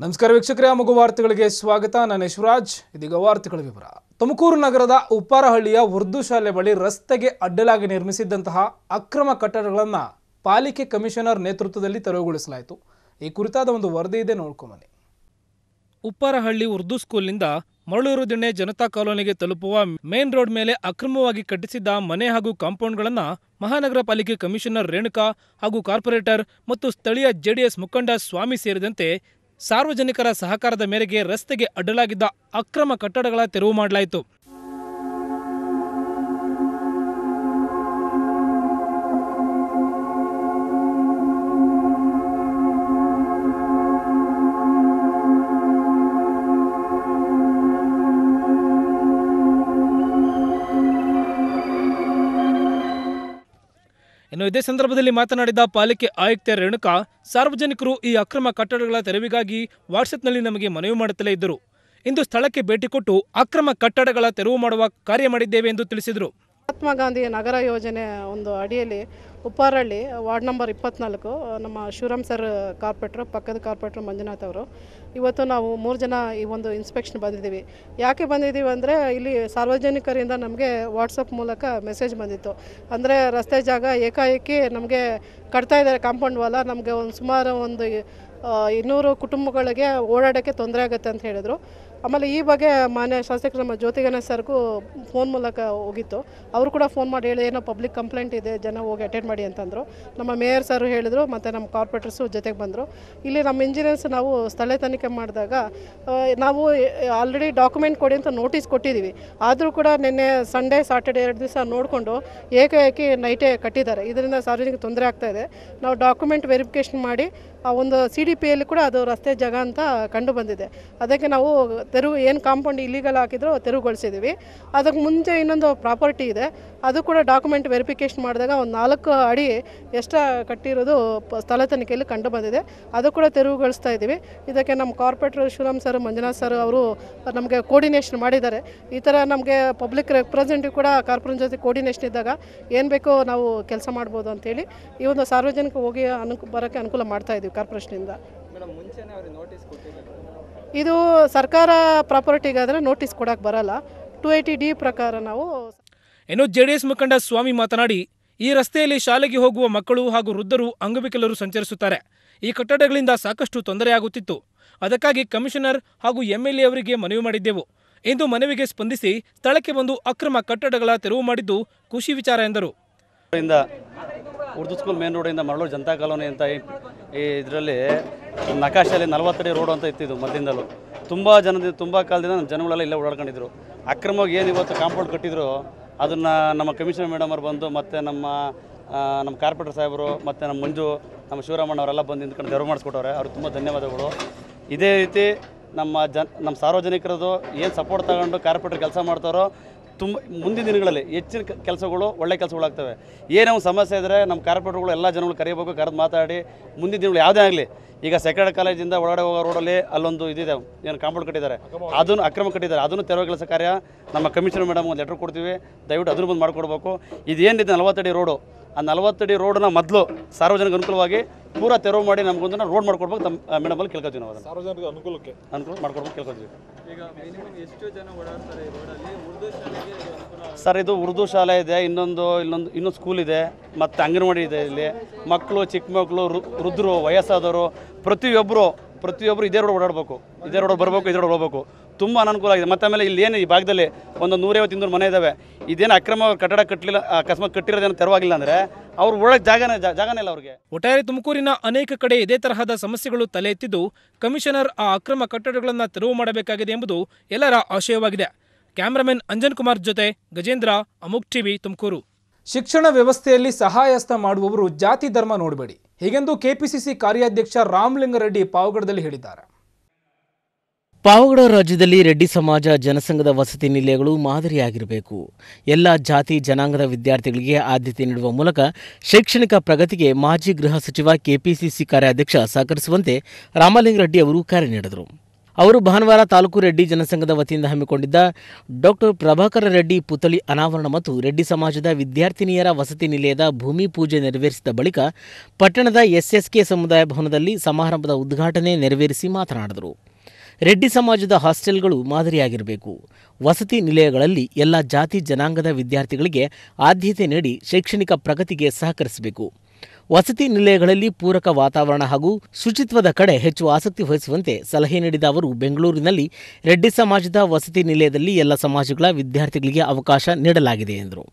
ನಮಸ್ಕಾರ ವೀಕ್ಷಕರೇ ಮಗು ವಾರ್ತೆಗಳಿಗೆ ಸ್ವಾಗತ ನಾನು ಯಶವರಾಜ್ ಇದೀಗ ವಾರ್ತೆಗಳ ವಿವರ ತುಮಕೂರು ನಗರದ ಉಪ್ಪಾರಹಳ್ಳಿಯ ಉರ್ದು ಶಾಲೆ ಬಳಿ ರಸ್ತೆಗೆ ಅಡ್ಡಲಾಗಿ ನಿರ್ಮಿಸಿದ್ದಂತಹ ಅಕ್ರಮ ಕಟ್ಟಡಗಳನ್ನು ಪಾಲಿಕೆ ಕಮಿಷನರ್ ನೇತೃತ್ವದಲ್ಲಿ ತೆರವುಗೊಳಿಸಲಾಯಿತು ಈ ಕುರಿತಾದ ಒಂದು ವರದಿ ಇದೆ ನೋಡ್ಕೊಂಬನ್ನಿ ಉಪ್ಪಾರಹಳ್ಳಿ ಉರ್ದು ಸ್ಕೂಲ್ನಿಂದ ಮರಳೂರು ದಿಣ್ಣೆ ಜನತಾ ಕಾಲೋನಿಗೆ ತಲುಪುವ ಮೇನ್ ರೋಡ್ ಮೇಲೆ ಅಕ್ರಮವಾಗಿ ಕಟ್ಟಿಸಿದ್ದ ಮನೆ ಹಾಗೂ ಕಾಂಪೌಂಡ್ಗಳನ್ನು ಮಹಾನಗರ ಪಾಲಿಕೆ ಕಮಿಷನರ್ ರೇಣುಕಾ ಹಾಗೂ ಕಾರ್ಪೊರೇಟರ್ ಮತ್ತು ಸ್ಥಳೀಯ ಜೆಡಿಎಸ್ ಮುಖಂಡ ಸ್ವಾಮಿ ಸೇರಿದಂತೆ ಸಾರ್ವಜನಿಕರ ಸಹಕಾರದ ಮೇರೆಗೆ ರಸ್ತೆಗೆ ಅಡ್ಡಲಾಗಿದ್ದ ಅಕ್ರಮ ಕಟ್ಟಡಗಳ ತೆರವು ಮಾಡಲಾಯಿತು ಇನ್ನು ಇದೇ ಸಂದರ್ಭದಲ್ಲಿ ಮಾತನಾಡಿದ ಪಾಲಿಕೆ ಆಯುಕ್ತೆ ರೇಣುಕಾ ಸಾರ್ವಜನಿಕರು ಈ ಅಕ್ರಮ ಕಟ್ಟಡಗಳ ತೆರವಿಗಾಗಿ ವಾಟ್ಸಪ್ನಲ್ಲಿ ನಮಗೆ ಮನವಿ ಮಾಡುತ್ತಲೇ ಇದ್ದರು ಇಂದು ಸ್ಥಳಕ್ಕೆ ಭೇಟಿ ಕೊಟ್ಟು ಅಕ್ರಮ ಕಟ್ಟಡಗಳ ತೆರವು ಮಾಡುವ ಕಾರ್ಯ ಮಾಡಿದ್ದೇವೆ ಎಂದು ತಿಳಿಸಿದರು ಮಹಾತ್ಮ ಗಾಂಧಿ ನಗರ ಯೋಜನೆ ಒಂದು ಅಡಿಯಲ್ಲಿ ಉಪ್ಪಾರಳ್ಳಿ ವಾರ್ಡ್ ನಂಬರ್ ಇಪ್ಪತ್ನಾಲ್ಕು ನಮ್ಮ ಶಿವರಾಮ್ ಸರ್ ಕಾರ್ಪೊರೇಟ್ರು ಪಕ್ಕದ ಕಾರ್ಪೊರೇಟ್ರು ಮಂಜುನಾಥ್ ಅವರು ಇವತ್ತು ನಾವು ಮೂರು ಜನ ಈ ಒಂದು ಇನ್ಸ್ಪೆಕ್ಷನ್ ಬಂದಿದ್ದೀವಿ ಯಾಕೆ ಬಂದಿದ್ದೀವಿ ಅಂದರೆ ಇಲ್ಲಿ ಸಾರ್ವಜನಿಕರಿಂದ ನಮಗೆ ವಾಟ್ಸಪ್ ಮೂಲಕ ಮೆಸೇಜ್ ಬಂದಿತ್ತು ಅಂದರೆ ರಸ್ತೆ ಜಾಗ ಏಕಾಏಕಿ ನಮಗೆ ಕಟ್ತಾ ಇದ್ದಾರೆ ಕಾಂಪೌಂಡ್ ವಾಲ ನಮಗೆ ಒಂದು ಸುಮಾರು ಒಂದು ಆ, ಇನ್ನೂರು ಕುಟುಂಬಗಳಿಗೆ ಓಡಾಡೋಕ್ಕೆ ತೊಂದರೆ ಆಗುತ್ತೆ ಅಂತ ಹೇಳಿದರು ಆಮೇಲೆ ಈ ಬಗ್ಗೆ ಮಾನ್ಯ ಶಾಸಕರು ನಮ್ಮ ಜ್ಯೋತಿ ಗಣೇಶ್ ಸರ್ಗೂ ಫೋನ್ ಮೂಲಕ ಹೋಗಿತ್ತು ಅವರು ಕೂಡ ಫೋನ್ ಮಾಡಿ ಹೇಳಿ ಏನೋ ಪಬ್ಲಿಕ್ ಕಂಪ್ಲೇಂಟ್ ಇದೆ ಜನ ಹೋಗಿ ಅಟೆಂಡ್ ಮಾಡಿ ಅಂತಂದರು ನಮ್ಮ ಮೇಯರ್ ಸರ್ ಹೇಳಿದರು ಮತ್ತು ನಮ್ಮ ಕಾರ್ಪೊರೇಟರ್ಸು ಜೊತೆಗೆ ಬಂದರು ಇಲ್ಲಿ ನಮ್ಮ ಇಂಜಿನಿಯರ್ಸ್ ನಾವು ಸ್ಥಳ ತನಿಖೆ ಮಾಡಿದಾಗ ಆ, ನಾವು ಆಲ್ರೆಡಿ ಡಾಕ್ಯುಮೆಂಟ್ ಕೊಡಿ ಅಂತ ನೋಟಿಸ್ ಕೊಟ್ಟಿದ್ದೀವಿ ಆದರೂ ಕೂಡ ನಿನ್ನೆ ಸಂಡೇ ಸಾಟರ್ಡೆ ಎರಡು ದಿವಸ ನೋಡಿಕೊಂಡು ಏಕಾಏಕಿ ನೈಟೇ ಕಟ್ಟಿದ್ದಾರೆ ಇದರಿಂದ ಸಾರ್ವಜನಿಕ ತೊಂದರೆ ಆಗ್ತಾ ಇದೆ ನಾವು ಡಾಕ್ಯುಮೆಂಟ್ ವೆರಿಫಿಕೇಷನ್ ಮಾಡಿ ಆ ಒಂದು ಸಿ ಡಿ ಪಿಯಲ್ಲಿ ಕೂಡ ಅದು ರಸ್ತೆ ಜಾಗ ಅಂತ ಕಂಡು ಬಂದಿದೆ ಅದಕ್ಕೆ ನಾವು ತೆರವು ಏನು ಕಾಂಪೌಂಡ್ ಇಲ್ಲಿಗಲ್ ಹಾಕಿದ್ರು ತೆರವುಗೊಳಿಸಿದ್ದೀವಿ ಅದಕ್ಕೆ ಮುಂಚೆ ಇನ್ನೊಂದು ಪ್ರಾಪರ್ಟಿ ಇದೆ ಅದು ಕೂಡ ಡಾಕ್ಯುಮೆಂಟ್ ವೆರಿಫಿಕೇಷನ್ ಮಾಡಿದಾಗ ಒಂದು ನಾಲ್ಕು ಅಡಿ ಎಷ್ಟು ಕಟ್ಟಿರೋದು ಪ- ಸ್ಥಳ ತನಿಖೆಯಲ್ಲಿ ಕಂಡು ಬಂದಿದೆ ಅದು ಕೂಡ ತೆರವುಗೊಳಿಸ್ತಾ ಇದ್ದೀವಿ ಇದಕ್ಕೆ ನಮ್ಮ corporator Shivaram sir Manjunath sir ಅವರು ನಮಗೆ ಕೋರ್ಡಿನೇಷನ್ ಮಾಡಿದ್ದಾರೆ ಈ ಥರ ನಮಗೆ ಪಬ್ಲಿಕ್ ರೆಪ್ರೆಸೆಂಟೇಟಿವ್ ಕೂಡ ಕಾರ್ಪೊರೇಟ್ ಜೊತೆ ಕೋರ್ಡಿನೇಷನ್ ಇದ್ದಾಗ ಏನು ಬೇಕೋ ನಾವು ಕೆಲಸ ಮಾಡ್ಬೋದು ಅಂತೇಳಿ ಈ ಒಂದು ಸಾರ್ವಜನಿಕ ಹೋಗಿ ಅನುಕೂ ಬರೋಕ್ಕೆ ಅನುಕೂಲ ಮಾಡ್ತಾ ಇದ್ದೀವಿ ಕಾರ್ಪೊರೇಷನಿಂದ ಇದು ಸರ್ಕಾರ ಪ್ರಾಪರ್ಟಿಗಾದರೆ ನೋಟಿಸ್ ಕೊಡೋಕ್ಕೆ ಬರಲ್ಲ ಟು ಏಯ್ಟಿ ಡಿ ಪ್ರಕಾರ ನಾವು ಇನ್ನು ಜೆಡಿಎಸ್ ಮುಖಂಡ ಸ್ವಾಮಿ ಮಾತನಾಡಿ ಈ ರಸ್ತೆಯಲ್ಲಿ ಶಾಲೆಗೆ ಹೋಗುವ ಮಕ್ಕಳು ಹಾಗೂ ವೃದ್ಧರು ಅಂಗವಿಕಲರು ಸಂಚರಿಸುತ್ತಾರೆ ಈ ಕಟ್ಟಡಗಳಿಂದ ಸಾಕಷ್ಟು ತೊಂದರೆಯಾಗುತ್ತಿತ್ತು ಅದಕ್ಕಾಗಿ ಕಮಿಷನರ್ ಹಾಗೂ ಎಂಎಲ್ಎ ಅವರಿಗೆ ಮನವಿ ಮಾಡಿದ್ದೆವು ಇಂದು ಮನವಿಗೆ ಸ್ಪಂದಿಸಿ ಸ್ಥಳಕ್ಕೆ ಬಂದು ಅಕ್ರಮ ಕಟ್ಟಡಗಳ ತೆರವು ಮಾಡಿದ್ದು ಖುಷಿ ವಿಚಾರ ಎಂದರು ಇಂದ ಉರ್ದು ಸ್ಕೂಲ್ ಮೇನ್ ರೋಡಿಂದ ಮರಳೂರು ಜನತಾ ಕಾಲೋನಿ ಅಂತ ಈ- ಈ ಇದರಲ್ಲಿ ನಕಾಶಲ್ಲಿ ನಲವತ್ತಡಿ ರೋಡ್ ಅಂತ ಇತ್ತಿದ್ದು ಮೊದಲಿಂದಲೂ ತುಂಬ ಜನದಿಂದ ತುಂಬ ಕಾಲದಿಂದ ನಮ್ಮ ಜನಗಳೆಲ್ಲ ಇಲ್ಲೇ ಓಡಾಡ್ಕೊಂಡಿದ್ರು ಅಕ್ರಮವಾಗಿ ಏನು ಇವತ್ತು ಕಾಂಪೌಂಡ್ ಕಟ್ಟಿದ್ರು ಅದನ್ನು ನಮ್ಮ ಕಮಿಷನರ್ ಮೇಡಮ್ ಅವ್ರು ಬಂದು ಮತ್ತು ನಮ್ಮ ಆ, ನಮ್ಮ ಕಾರ್ಪೊರೇಟರ್ ಸಾಹೇಬರು ಮತ್ತು ನಮ್ಮ ಮಂಜು ನಮ್ಮ ಶಿವರಾಮಣ್ಣ ಅವರೆಲ್ಲ ಬಂದು ನಿಂತ್ಕೊಂಡು ತೆರವು ಮಾಡಿಸ್ಕೊಟ್ಟವ್ರೆ ಅವ್ರಿಗೆ ತುಂಬ ಧನ್ಯವಾದಗಳು ಇದೇ ರೀತಿ ನಮ್ಮ ಜನ ನಮ್ಮ ಸಾರ್ವಜನಿಕರದು ಏನು ಸಪೋರ್ಟ್ ತಗೊಂಡು ಕಾರ್ಪೊರೇಟರ್ ಕೆಲಸ ಮಾಡ್ತಾರೋ ತುಂಬ ಮುಂದಿನ ದಿನಗಳಲ್ಲಿ ಹೆಚ್ಚಿನ ಕ- ಕೆಲಸಗಳು ಒಳ್ಳೆ ಕೆಲಸಗಳಾಗ್ತವೆ ಏನೇ ಒಂದು ಸಮಸ್ಯೆ ಇದ್ದರೆ ನಮ್ಮ ಕಾರ್ಪೊರೇಟರ್ಗಳು ಎಲ್ಲ ಜನಗಳು ಕರೆಯಬೇಕು ಕರೆದು ಮಾತಾಡಿ ಮುಂದಿನ ದಿನಗಳು ಯಾವುದೇ ಆಗಲಿ ಈಗ ಸೆಕೆಂಡ್ ಕಾಲೇಜಿಂದ ಒಳಗಡೆ ಹೋಗೋ ರೋಡಲ್ಲಿ ಅಲ್ಲೊಂದು ಇದಿದೆ ಏನು ಕಾಂಪೌಂಡ್ ಕಟ್ಟಿದ್ದಾರೆ ಅದನ್ನು ಅಕ್ರಮ ಕಟ್ಟಿದ್ದಾರೆ ಅದನ್ನು ತೆರವುಗೊಳಿಸೋ ಕಾರ್ಯ ನಮ್ಮ ಕಮಿಷನರ್ ಮೇಡಮ್ ಒಂದು ಲೆಟ್ರ್ ಕೊಡ್ತೀವಿ ದಯವಿಟ್ಟು ಅದ್ರ ಬಂದು ಮಾಡಿಕೊಡ್ಬೇಕು ಇದೇನಿದೆ ನಲವತ್ತಡಿ ರೋಡು ಆ ನಲವತ್ತಡಿ ರೋಡನ್ನ ಮೊದಲು ಸಾರ್ವಜನಿಕ ಅನುಕೂಲವಾಗಿ ಪೂರಾ ತೆರವು ಮಾಡಿ ನಮಗೊಂದು ರೋಡ್ ಮಾಡ್ಕೊಡ್ಬೇಕು ನಮ್ಮ ಮೇಡಮಲ್ಲಿ ಕೇಳ್ಕೊತೀವಿ ನಾವು ಅದನ್ನು ಸಾರ್ವಜನಿಕ ಅನುಕೂಲಕ್ಕೆ ಅನುಕೂಲ ಮಾಡ್ಕೊಡ್ಬೇಕು ಕೇಳ್ಕೊತೀವಿ ಸರ್ ಇದು ಉರ್ದು ಶಾಲೆ ಇದೆ ಇನ್ನೊಂದು ಇಲ್ಲೊಂದು ಇನ್ನೊಂದು ಸ್ಕೂಲ್ ಇದೆ ಮತ್ತು ಅಂಗನವಾಡಿ ಇದೆ ಇಲ್ಲಿ ಮಕ್ಕಳು ಚಿಕ್ಕ ಮಕ್ಕಳು ವೃದ್ಧರು ವಯಸ್ಸಾದವರು ಪ್ರತಿಯೊಬ್ಬರು ಪ್ರತಿಯೊಬ್ಬರು ಇದೇ ರೋಡ್ ಓಡಾಡಬೇಕು ಇದೇ ರೋಡ್ ಬರಬೇಕು ಇದೇ ರೋಡ್ ಹೋಗ್ಬೇಕು ತುಂಬ ಅನುಕೂಲ ಆಗಿದೆ ಮತ್ತು ಆಮೇಲೆ ಇಲ್ಲಿ ಏನು ಈ ಭಾಗದಲ್ಲಿ ಒಂದು ನೂರೈವತ್ತು ಇನ್ನೂರು ಮನೆ ಇದ್ದಾವೆ ಇದೇನು ಅಕ್ರಮ ಕಟ್ಟಡ ಕಟ್ಟಲಿಲ್ಲ ಅಕಸ್ಮಾತ್ ಕಟ್ಟಿರೋದೇನು ತೆರವಾಗಿಲ್ಲ ಅಂದರೆ ಅವ್ರು ಒಳಗೆ ಜಾಗನೇ ಜಾ- ಜಾಗನೇ ಇಲ್ಲ ಅವ್ರಿಗೆ ಒಟ್ಟಾರೆ ತುಮಕೂರಿನ ಅನೇಕ ಕಡೆ ಇದೇ ತರಹದ ಸಮಸ್ಯೆಗಳು ತಲೆ ಎತ್ತಿದ್ದು ಕಮಿಷನರ್ ಆ ಅಕ್ರಮ ಕಟ್ಟಡಗಳನ್ನು ತೆರವು ಮಾಡಬೇಕಾಗಿದೆ ಎಂಬುದು ಎಲ್ಲರ ಆಶಯವಾಗಿದೆ ಕ್ಯಾಮರಾಮನ್ ಅಂಜನ್ ಕುಮಾರ್ ಜೊತೆ ಗಜೇಂದ್ರ ಅಮುಕ್ ಟಿವಿ ತುಮಕೂರು ಶಿಕ್ಷಣ ವ್ಯವಸ್ಥೆಯಲ್ಲಿ ಸಹಾಯಸ್ತ ಮಾಡುವವರು ಜಾತಿ ಧರ್ಮ ನೋಡಬೇಡಿ ಹೀಗೆಂದು ಕೆಪಿಸಿಸಿ ಕಾರ್ಯಾಧ್ಯಕ್ಷ ರಾಮಲಿಂಗಾರೆಡ್ಡಿ ಪಾವಗಡದಲ್ಲಿ ಹೇಳಿದ್ದಾರೆ ಪಾವಗಡ ರಾಜ್ಯದಲ್ಲಿ ರೆಡ್ಡಿ ಸಮಾಜ ಜನಸಂಘದ ವಸತಿ ನಿಲಯಗಳು ಮಾದರಿಯಾಗಿರಬೇಕು ಎಲ್ಲ ಜಾತಿ ಜನಾಂಗದ ವಿದ್ಯಾರ್ಥಿಗಳಿಗೆ ಆದ್ಯತೆ ನೀಡುವ ಮೂಲಕ ಶೈಕ್ಷಣಿಕ ಪ್ರಗತಿಗೆ ಮಾಜಿ ಗೃಹ ಸಚಿವ ಕೆಪಿಸಿಸಿ ಕಾರ್ಯಾಧ್ಯಕ್ಷ ಸಹಕರಿಸುವಂತೆ ರಾಮಲಿಂಗಾರೆಡ್ಡಿ ಅವರು ಕರೆ ನೀಡಿದರು ಅವರು ಭಾನುವಾರ ತಾಲೂಕು ರೆಡ್ಡಿ ಜನಸಂಘದ ವತಿಯಿಂದ ಹಮ್ಮಿಕೊಂಡಿದ್ದ ಡಾಕ್ಟರ್ ಪ್ರಭಾಕರ ರೆಡ್ಡಿ ಪುತ್ಥಳಿ ಅನಾವರಣ ಮತ್ತು ರೆಡ್ಡಿ ಸಮಾಜದ ವಿದ್ಯಾರ್ಥಿನಿಯರ ವಸತಿ ನಿಲಯದ ಭೂಮಿ ಪೂಜೆ ನೆರವೇರಿಸಿದ ಬಳಿಕ ಪಟ್ಟಣದ ಎಸ್ಎಸ್ಕೆ ಸಮುದಾಯ ಭವನದಲ್ಲಿ ಸಮಾರಂಭದ ಉದ್ಘಾಟನೆ ನೆರವೇರಿಸಿ ಮಾತನಾಡಿದರು ರೆಡ್ಡಿ ಸಮಾಜದ ಹಾಸ್ಟೆಲ್ಗಳು ಮಾದರಿಯಾಗಿರಬೇಕು ವಸತಿ ನಿಲಯಗಳಲ್ಲಿ ಎಲ್ಲ ಜಾತಿ ಜನಾಂಗದ ವಿದ್ಯಾರ್ಥಿಗಳಿಗೆ ಆದ್ಯತೆ ನೀಡಿ ಶೈಕ್ಷಣಿಕ ಪ್ರಗತಿಗೆ ಸಹಕರಿಸಬೇಕು ವಸತಿ ನಿಲಯಗಳಲ್ಲಿ ಪೂರಕ ವಾತಾವರಣ ಹಾಗೂ ಶುಚಿತ್ವದ ಕಡೆ ಹೆಚ್ಚು ಆಸಕ್ತಿ ವಹಿಸುವಂತೆ ಸಲಹೆ ನೀಡಿದ ಅವರು ಬೆಂಗಳೂರಿನಲ್ಲಿ ರೆಡ್ಡಿ ಸಮಾಜದ ವಸತಿ ನಿಲಯದಲ್ಲಿ ಎಲ್ಲ ಸಮಾಜಗಳ ವಿದ್ಯಾರ್ಥಿಗಳಿಗೆ ಅವಕಾಶ ನೀಡಲಾಗಿದೆ ಎಂದರು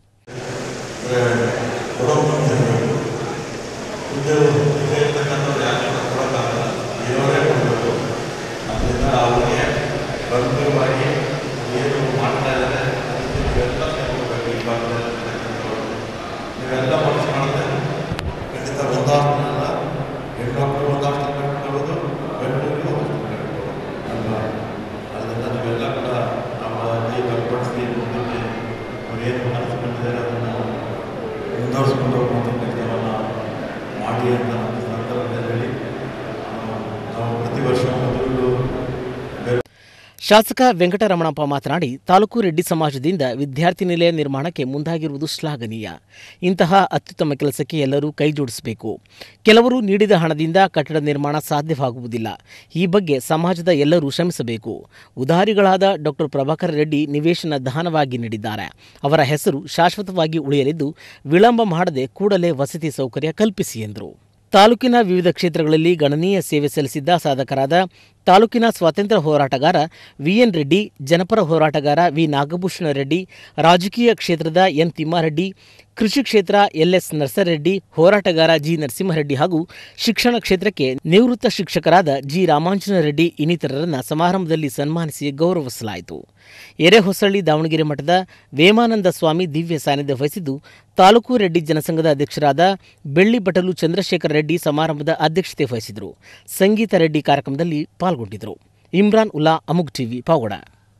ಪ್ರಮುಖವಾಗಿ ಏನು ಮಾಡ್ತಾ ಇದ್ದಾರೆ ಇವೆಲ್ಲ ಸೇರ್ಕೋಬೇಕು ಈ ಭಾಗದಲ್ಲಿ ನೀವೆಲ್ಲ ಮನಸ್ಸು ಮಾಡಿದ್ರೆ ಖಂಡಿತ ಒಂದಾಷ್ಟಲ್ಲ ಹೆಣ್ಮಕ್ಳು ಒಂದಾಷ್ಟು ಕಟ್ಕೊಳ್ಳೋದು ಗಂಡು ಒಂದಾಷ್ಟು ಕಟ್ಕೊಳ್ಳೋದು ಅಲ್ವಾ ಅದನ್ನು ನೀವೆಲ್ಲ ಕೂಡ ನಮ್ಮ ಕೈ ಬಲಪಡಿಸಿ ಮುಂದಕ್ಕೆ ಅವ್ರು ಏನು ಮನಸ್ಸು ಬಂದಿದ್ದಾರೆ ಅದನ್ನು ಮುಂದುವರಿಸ್ಕೊಂಡು ಹೋಗುವಂಥ ಕೆಲಸವನ್ನು ಮಾಡಿ ಅಂತ ನಮ್ಮ ಸಂದರ್ಭದಲ್ಲಿ ಆ, ನಾವು ಪ್ರತಿ ವರ್ಷ ಮೊದಲು ಬೇರೆ ಶಾಸಕ ವೆಂಕಟರಮಣಪ್ಪ ಮಾತನಾಡಿ ತಾಲೂಕು ರೆಡ್ಡಿ ಸಮಾಜದಿಂದ ವಿದ್ಯಾರ್ಥಿ ನಿಲಯ ನಿರ್ಮಾಣಕ್ಕೆ ಮುಂದಾಗಿರುವುದು ಶ್ಲಾಘನೀಯ ಇಂತಹ ಅತ್ಯುತ್ತಮ ಕೆಲಸಕ್ಕೆ ಎಲ್ಲರೂ ಕೈ ಜೋಡಿಸಬೇಕು ಕೆಲವರು ನೀಡಿದ ಹಣದಿಂದ ಕಟ್ಟಡ ನಿರ್ಮಾಣ ಸಾಧ್ಯವಾಗುವುದಿಲ್ಲ ಈ ಬಗ್ಗೆ ಸಮಾಜದ ಎಲ್ಲರೂ ಶ್ರಮಿಸಬೇಕು ಉದಾರಿಗಳಾದ ಡಾಕ್ಟರ್ ಪ್ರಭಾಕರ್ ರೆಡ್ಡಿ ನಿವೇಶನ ದಾನವಾಗಿ ನೀಡಿದ್ದಾರೆ ಅವರ ಹೆಸರು ಶಾಶ್ವತವಾಗಿ ಉಳಿಯಲಿದ್ದು ವಿಳಂಬ ಮಾಡದೆ ಕೂಡಲೇ ವಸತಿ ಸೌಕರ್ಯ ಕಲ್ಪಿಸಿ ಎಂದರು ತಾಲೂಕಿನ ವಿವಿಧ ಕ್ಷೇತ್ರಗಳಲ್ಲಿ ಗಣನೀಯ ಸೇವೆ ಸಲ್ಲಿಸಿದ್ದ ಸಾಧಕರಾದ ತಾಲೂಕಿನ ಸ್ವಾತಂತ್ರ್ಯ ಹೋರಾಟಗಾರ ವಿಎನ್ ರೆಡ್ಡಿ ಜನಪರ ಹೋರಾಟಗಾರ ವಿ ನಾಗಭೂಷಣ ರೆಡ್ಡಿ ರಾಜಕೀಯ ಕ್ಷೇತ್ರದ ಎನ್ ತಿಮ್ಮಾರೆಡ್ಡಿ ಕೃಷಿ ಕ್ಷೇತ್ರ ಎಲ್ಎಸ್ ನರಸರೆಡ್ಡಿ ಹೋರಾಟಗಾರ ಜಿ ನರಸಿಂಹರೆಡ್ಡಿ ಹಾಗೂ ಶಿಕ್ಷಣ ಕ್ಷೇತ್ರಕ್ಕೆ ನಿವೃತ್ತ ಶಿಕ್ಷಕರಾದ ಜಿ ರಾಮಾಂಜನ ರೆಡ್ಡಿ ಇನ್ನಿತರರನ್ನು ಸಮಾರಂಭದಲ್ಲಿ ಸನ್ಮಾನಿಸಿ ಗೌರವಿಸಲಾಯಿತು ಎರೆಹೊಸಳ್ಳಿ ದಾವಣಗೆರೆ ಮಠದ ವೇಮಾನಂದ ಸ್ವಾಮಿ ದಿವ್ಯ ಸಾನ್ನಿಧ್ಯ ವಹಿಸಿದ್ದು ತಾಲೂಕು ರೆಡ್ಡಿ ಜನಸಂಘದ ಅಧ್ಯಕ್ಷರಾದ ಬೆಳ್ಳಿ ಬಟಲು ಚಂದ್ರಶೇಖರ ರೆಡ್ಡಿ ಸಮಾರಂಭದ ಅಧ್ಯಕ್ಷತೆ ವಹಿಸಿದರು ಸಂಗೀತ ರೆಡ್ಡಿ ಕಾರ್ಯಕ್ರಮದಲ್ಲಿ ಪಾಲ್ಗೊಂಡಿದ್ದರು ಇಮ್ರಾನ್ ಉಲ್ಲಾ ಅಮುಗ್ ಟಿವಿ ಪಾವಗಡ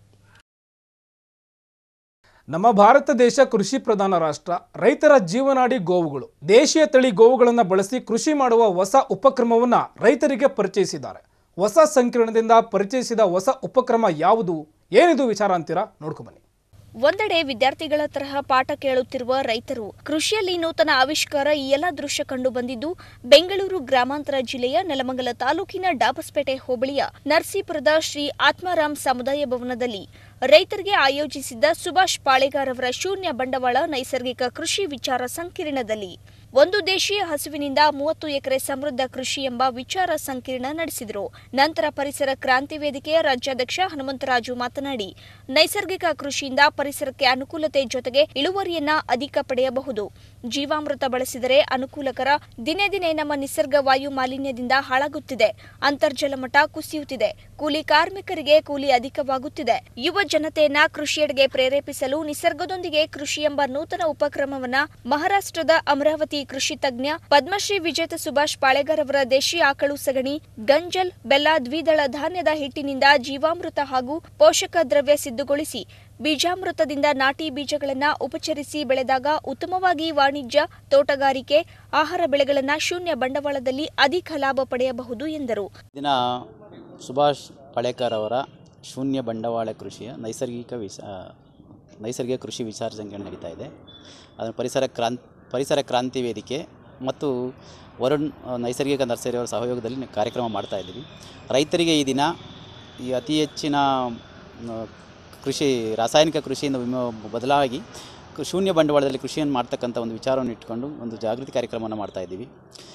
ನಮ್ಮ ಭಾರತ ದೇಶ ಕೃಷಿ ಪ್ರಧಾನ ರಾಷ್ಟ್ರ ರೈತರ ಜೀವನಾಡಿ ಗೋವುಗಳು ದೇಶೀಯ ತಳಿ ಗೋವುಗಳನ್ನು ಬಳಸಿ ಕೃಷಿ ಮಾಡುವ ಹೊಸ ಉಪಕ್ರಮವನ್ನು ರೈತರಿಗೆ ಪರಿಚಯಿಸಿದ್ದಾರೆ ಹೊಸ ಸಂಕಿರಣದಿಂದ ಪರಿಚಯಿಸಿದ ಹೊಸ ಉಪಕ್ರಮ ಯಾವುದು ಏನಿದು ವಿಚಾರ ಅಂತೀರಾ ನೋಡ್ಕೊಂಬನ್ನಿ ಒಂದೆಡೆ ವಿದ್ಯಾರ್ಥಿಗಳ ತರಹ ಪಾಠ ಕೇಳುತ್ತಿರುವ ರೈತರು ಕೃಷಿಯಲ್ಲಿ ನೂತನ ಆವಿಷ್ಕಾರ ಈ ಎಲ್ಲ ದೃಶ್ಯ ಕಂಡು ಬಂದಿದ್ದು ಬೆಂಗಳೂರು ಗ್ರಾಮಾಂತರ ಜಿಲ್ಲೆಯ ನೆಲಮಂಗಲ ತಾಲೂಕಿನ ಡಾಬಸ್ಪೇಟೆ ಹೋಬಳಿಯ ನರಸೀಪುರದ ಶ್ರೀ ಆತ್ಮಾರಾಮ್ ಸಮುದಾಯ ಭವನದಲ್ಲಿ ರೈತರಿಗೆ ಆಯೋಜಿಸಿದ್ದ ಸುಭಾಷ್ ಪಾಳೆಗಾರ್ ಅವರ ಶೂನ್ಯ ಬಂಡವಾಳ ನೈಸರ್ಗಿಕ ಕೃಷಿ ವಿಚಾರ ಸಂಕಿರಣದಲ್ಲಿ ಒಂದು ದೇಶೀಯ ಹಸುವಿನಿಂದ ಮೂವತ್ತು ಎಕರೆ ಸಮೃದ್ಧ ಕೃಷಿ ಎಂಬ ವಿಚಾರ ಸಂಕಿರಣ ನಡೆಸಿದರು ನಂತರ ಪರಿಸರ ಕ್ರಾಂತಿ ವೇದಿಕೆಯ ರಾಜ್ಯಾಧ್ಯಕ್ಷ ಹನುಮಂತರಾಜು ಮಾತನಾಡಿ ನೈಸರ್ಗಿಕ ಕೃಷಿಯಿಂದ ಪರಿಸರಕ್ಕೆ ಅನುಕೂಲತೆ ಜೊತೆಗೆ ಇಳುವರಿಯನ್ನ ಅಧಿಕ ಪಡೆಯಬಹುದು ಜೀವಾಮೃತ ಬಳಸಿದರೆ ಅನುಕೂಲಕರ ದಿನೇ ದಿನೇ ನಮ್ಮ ನಿಸರ್ಗ ವಾಯು ಮಾಲಿನ್ಯದಿಂದ ಹಾಳಾಗುತ್ತಿದೆ ಅಂತರ್ಜಲ ಮಟ್ಟ ಕುಸಿಯುತ್ತಿದೆ ಕೂಲಿ ಕಾರ್ಮಿಕರಿಗೆ ಕೂಲಿ ಅಧಿಕವಾಗುತ್ತಿದೆ ಯುವ ಜನತೆಯನ್ನ ಕೃಷಿಯೆಡೆಗೆ ಪ್ರೇರೇಪಿಸಲು ನಿಸರ್ಗದೊಂದಿಗೆ ಕೃಷಿ ಎಂಬ ನೂತನ ಉಪಕ್ರಮವನ್ನ ಮಹಾರಾಷ್ಟ್ರದ ಅಮರಾವತಿ ಕೃಷಿ ತಜ್ಞ ಪದ್ಮಶ್ರೀ ವಿಜೇತ ಸುಭಾಷ್ ಪಾಳೆಗರ್ ಅವರ ದೇಶಿ ಆಕಳು ಸಗಣಿ ಗಂಜಲ್ ಬೆಲ್ಲ ದ್ವಿದಳ ಧಾನ್ಯದ ಹಿಟ್ಟಿನಿಂದ ಜೀವಾಮೃತ ಹಾಗೂ ಪೋಷಕ ದ್ರವ್ಯ ಸಿದ್ಧಗೊಳಿಸಿ ಬೀಜಾಮೃತದಿಂದ ನಾಟಿ ಬೀಜಗಳನ್ನ ಉಪಚರಿಸಿ ಬೆಳೆದಾಗ ಉತ್ತಮವಾಗಿ ವಾಣಿಜ್ಯ ತೋಟಗಾರಿಕೆ ಆಹಾರ ಬೆಳೆಗಳನ್ನ ಶೂನ್ಯ ಬಂಡವಾಳದಲ್ಲಿ ಅಧಿಕ ಲಾಭ ಪಡೆಯಬಹುದು ಎಂದರು ದಿನ ಸುಭಾಷ್ ಪಳೇಕರ್ ಅವರ ಶೂನ್ಯ ಬಂಡವಾಳ ಕೃಷಿಯ ನೈಸರ್ಗಿಕ ವಿಸ ನೈಸರ್ಗಿಕ ಕೃಷಿ ವಿಚಾರ ಸಂಕಿರಣ ನಡೀತಾ ಇದೆ ಅದನ್ನು ಪರಿಸರ ಕ್ರಾಂತಿ ಪರಿಸರ ಕ್ರಾಂತಿ ವೇದಿಕೆ ಮತ್ತು ವರುಣ್ ಆ, ನೈಸರ್ಗಿಕ ನರ್ಸರಿ ಅವರ ಸಹಯೋಗದಲ್ಲಿ ನಾವು ಕಾರ್ಯಕ್ರಮ ಮಾಡ್ತಾ ಇದ್ದೀವಿ ರೈತರಿಗೆ ಈ ದಿನ ಈ ಅತಿ ಹೆಚ್ಚಿನ ಆ, ಕೃಷಿ ರಾಸಾಯನಿಕ ಕೃಷಿಯಿಂದ ವಿಮ ಬದಲಾಗಿ ಕು- ಶೂನ್ಯ ಬಂಡವಾಳದಲ್ಲಿ ಕೃಷಿಯನ್ನು ಮಾಡ್ತಕ್ಕಂಥ ಒಂದು ವಿಚಾರವನ್ನು ಇಟ್ಕೊಂಡು ಒಂದು ಜಾಗೃತಿ ಕಾರ್ಯಕ್ರಮವನ್ನು ಮಾಡ್ತಾ ಇದ್ದೀವಿ